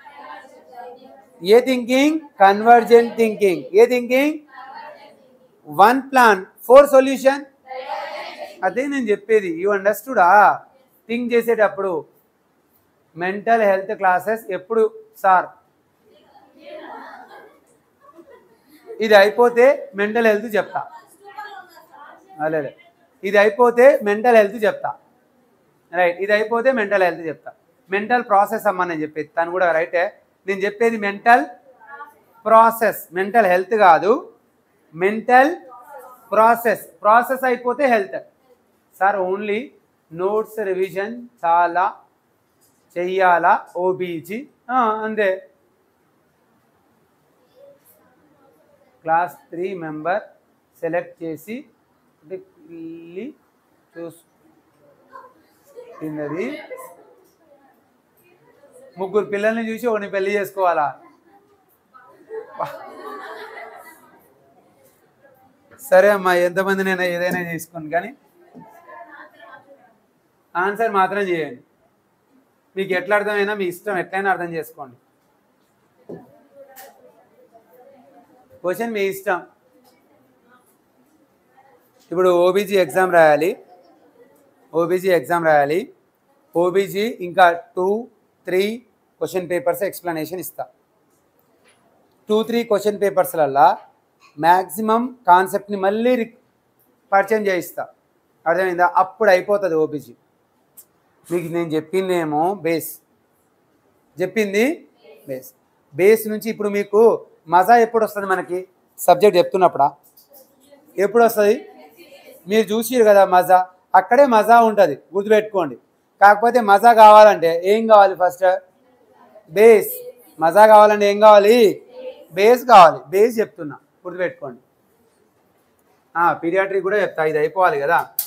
S1: ఏ thinking convergent thinking ఏ thinking one plan four solution అదే నేను చెప్పేది యూ అండర్స్టూడా థింక్ చేసేటప్పుడు మెంటల్ హెల్త్ క్లాసెస్ ఎప్పుడు సార్ ఇది అయిపోతే మెంటల్ హెల్త్ చెప్తా అదే ఇది అయిపోతే మెంటల్ హెల్త్ చెప్తా రైట్ ఇది అయిపోతే మెంటల్ హెల్త్ చెప్తా మెంటల్ ప్రాసెస్ అమ్మ నేను చెప్పేది తను కూడా రైటే నేను చెప్పేది మెంటల్ ప్రాసెస్ మెంటల్ హెల్త్ కాదు మెంటల్ ప్రాసెస్ ప్రాసెస్ అయిపోతే health sir only notes revision చాలా చెయ్యాలా ఓబీజీ అంతే క్లాస్ త్రీ మెంబర్ సెలెక్ట్ చేసి వెళ్ళి చూసుకున్నది ముగ్గురు పిల్లల్ని చూసి ఒకని పెళ్లి చేసుకోవాలా సరే అమ్మా ఎంతమంది నేను ఏదైనా చేసుకోను కానీ ఆన్సర్ మాత్రం చేయండి మీకు ఎట్లా అర్థమైనా మీ ఇష్టం ఎట్లయినా అర్థం చేసుకోండి క్వశ్చన్ మీ ఇష్టం ఇప్పుడు ఓబీజీ ఎగ్జామ్ రాయాలి ఓబీజీ ఎగ్జామ్ రాయాలి ఓబీజీ ఇంకా two three question papers explanation ఇస్తా టూ త్రీ క్వశ్చన్ పేపర్స్లల్లా మ్యాక్సిమం కాన్సెప్ట్ని మళ్ళీ రి పరిచయం చేయిస్తా అర్థమైందా అప్పుడు అయిపోతుంది ఓబీజీ మీకు నేను చెప్పిందేమో బేస్ చెప్పింది బేస్ బేస్ నుంచి ఇప్పుడు మీకు మజా ఎప్పుడు వస్తుంది మనకి సబ్జెక్ట్ చెప్తున్నప్పుడా ఎప్పుడు వస్తుంది మీరు చూసిరు కదా మజా అక్కడే మజా ఉంటుంది గుర్తుపెట్టుకోండి కాకపోతే మజా కావాలంటే ఏం కావాలి ఫస్ట్ బేస్ మజా కావాలంటే ఏం కావాలి బేస్ కావాలి బేస్ చెప్తున్నా గుర్తుపెట్టుకోండి పీరియాట్రిక్ కూడా చెప్తా ఇది అయిపోవాలి కదా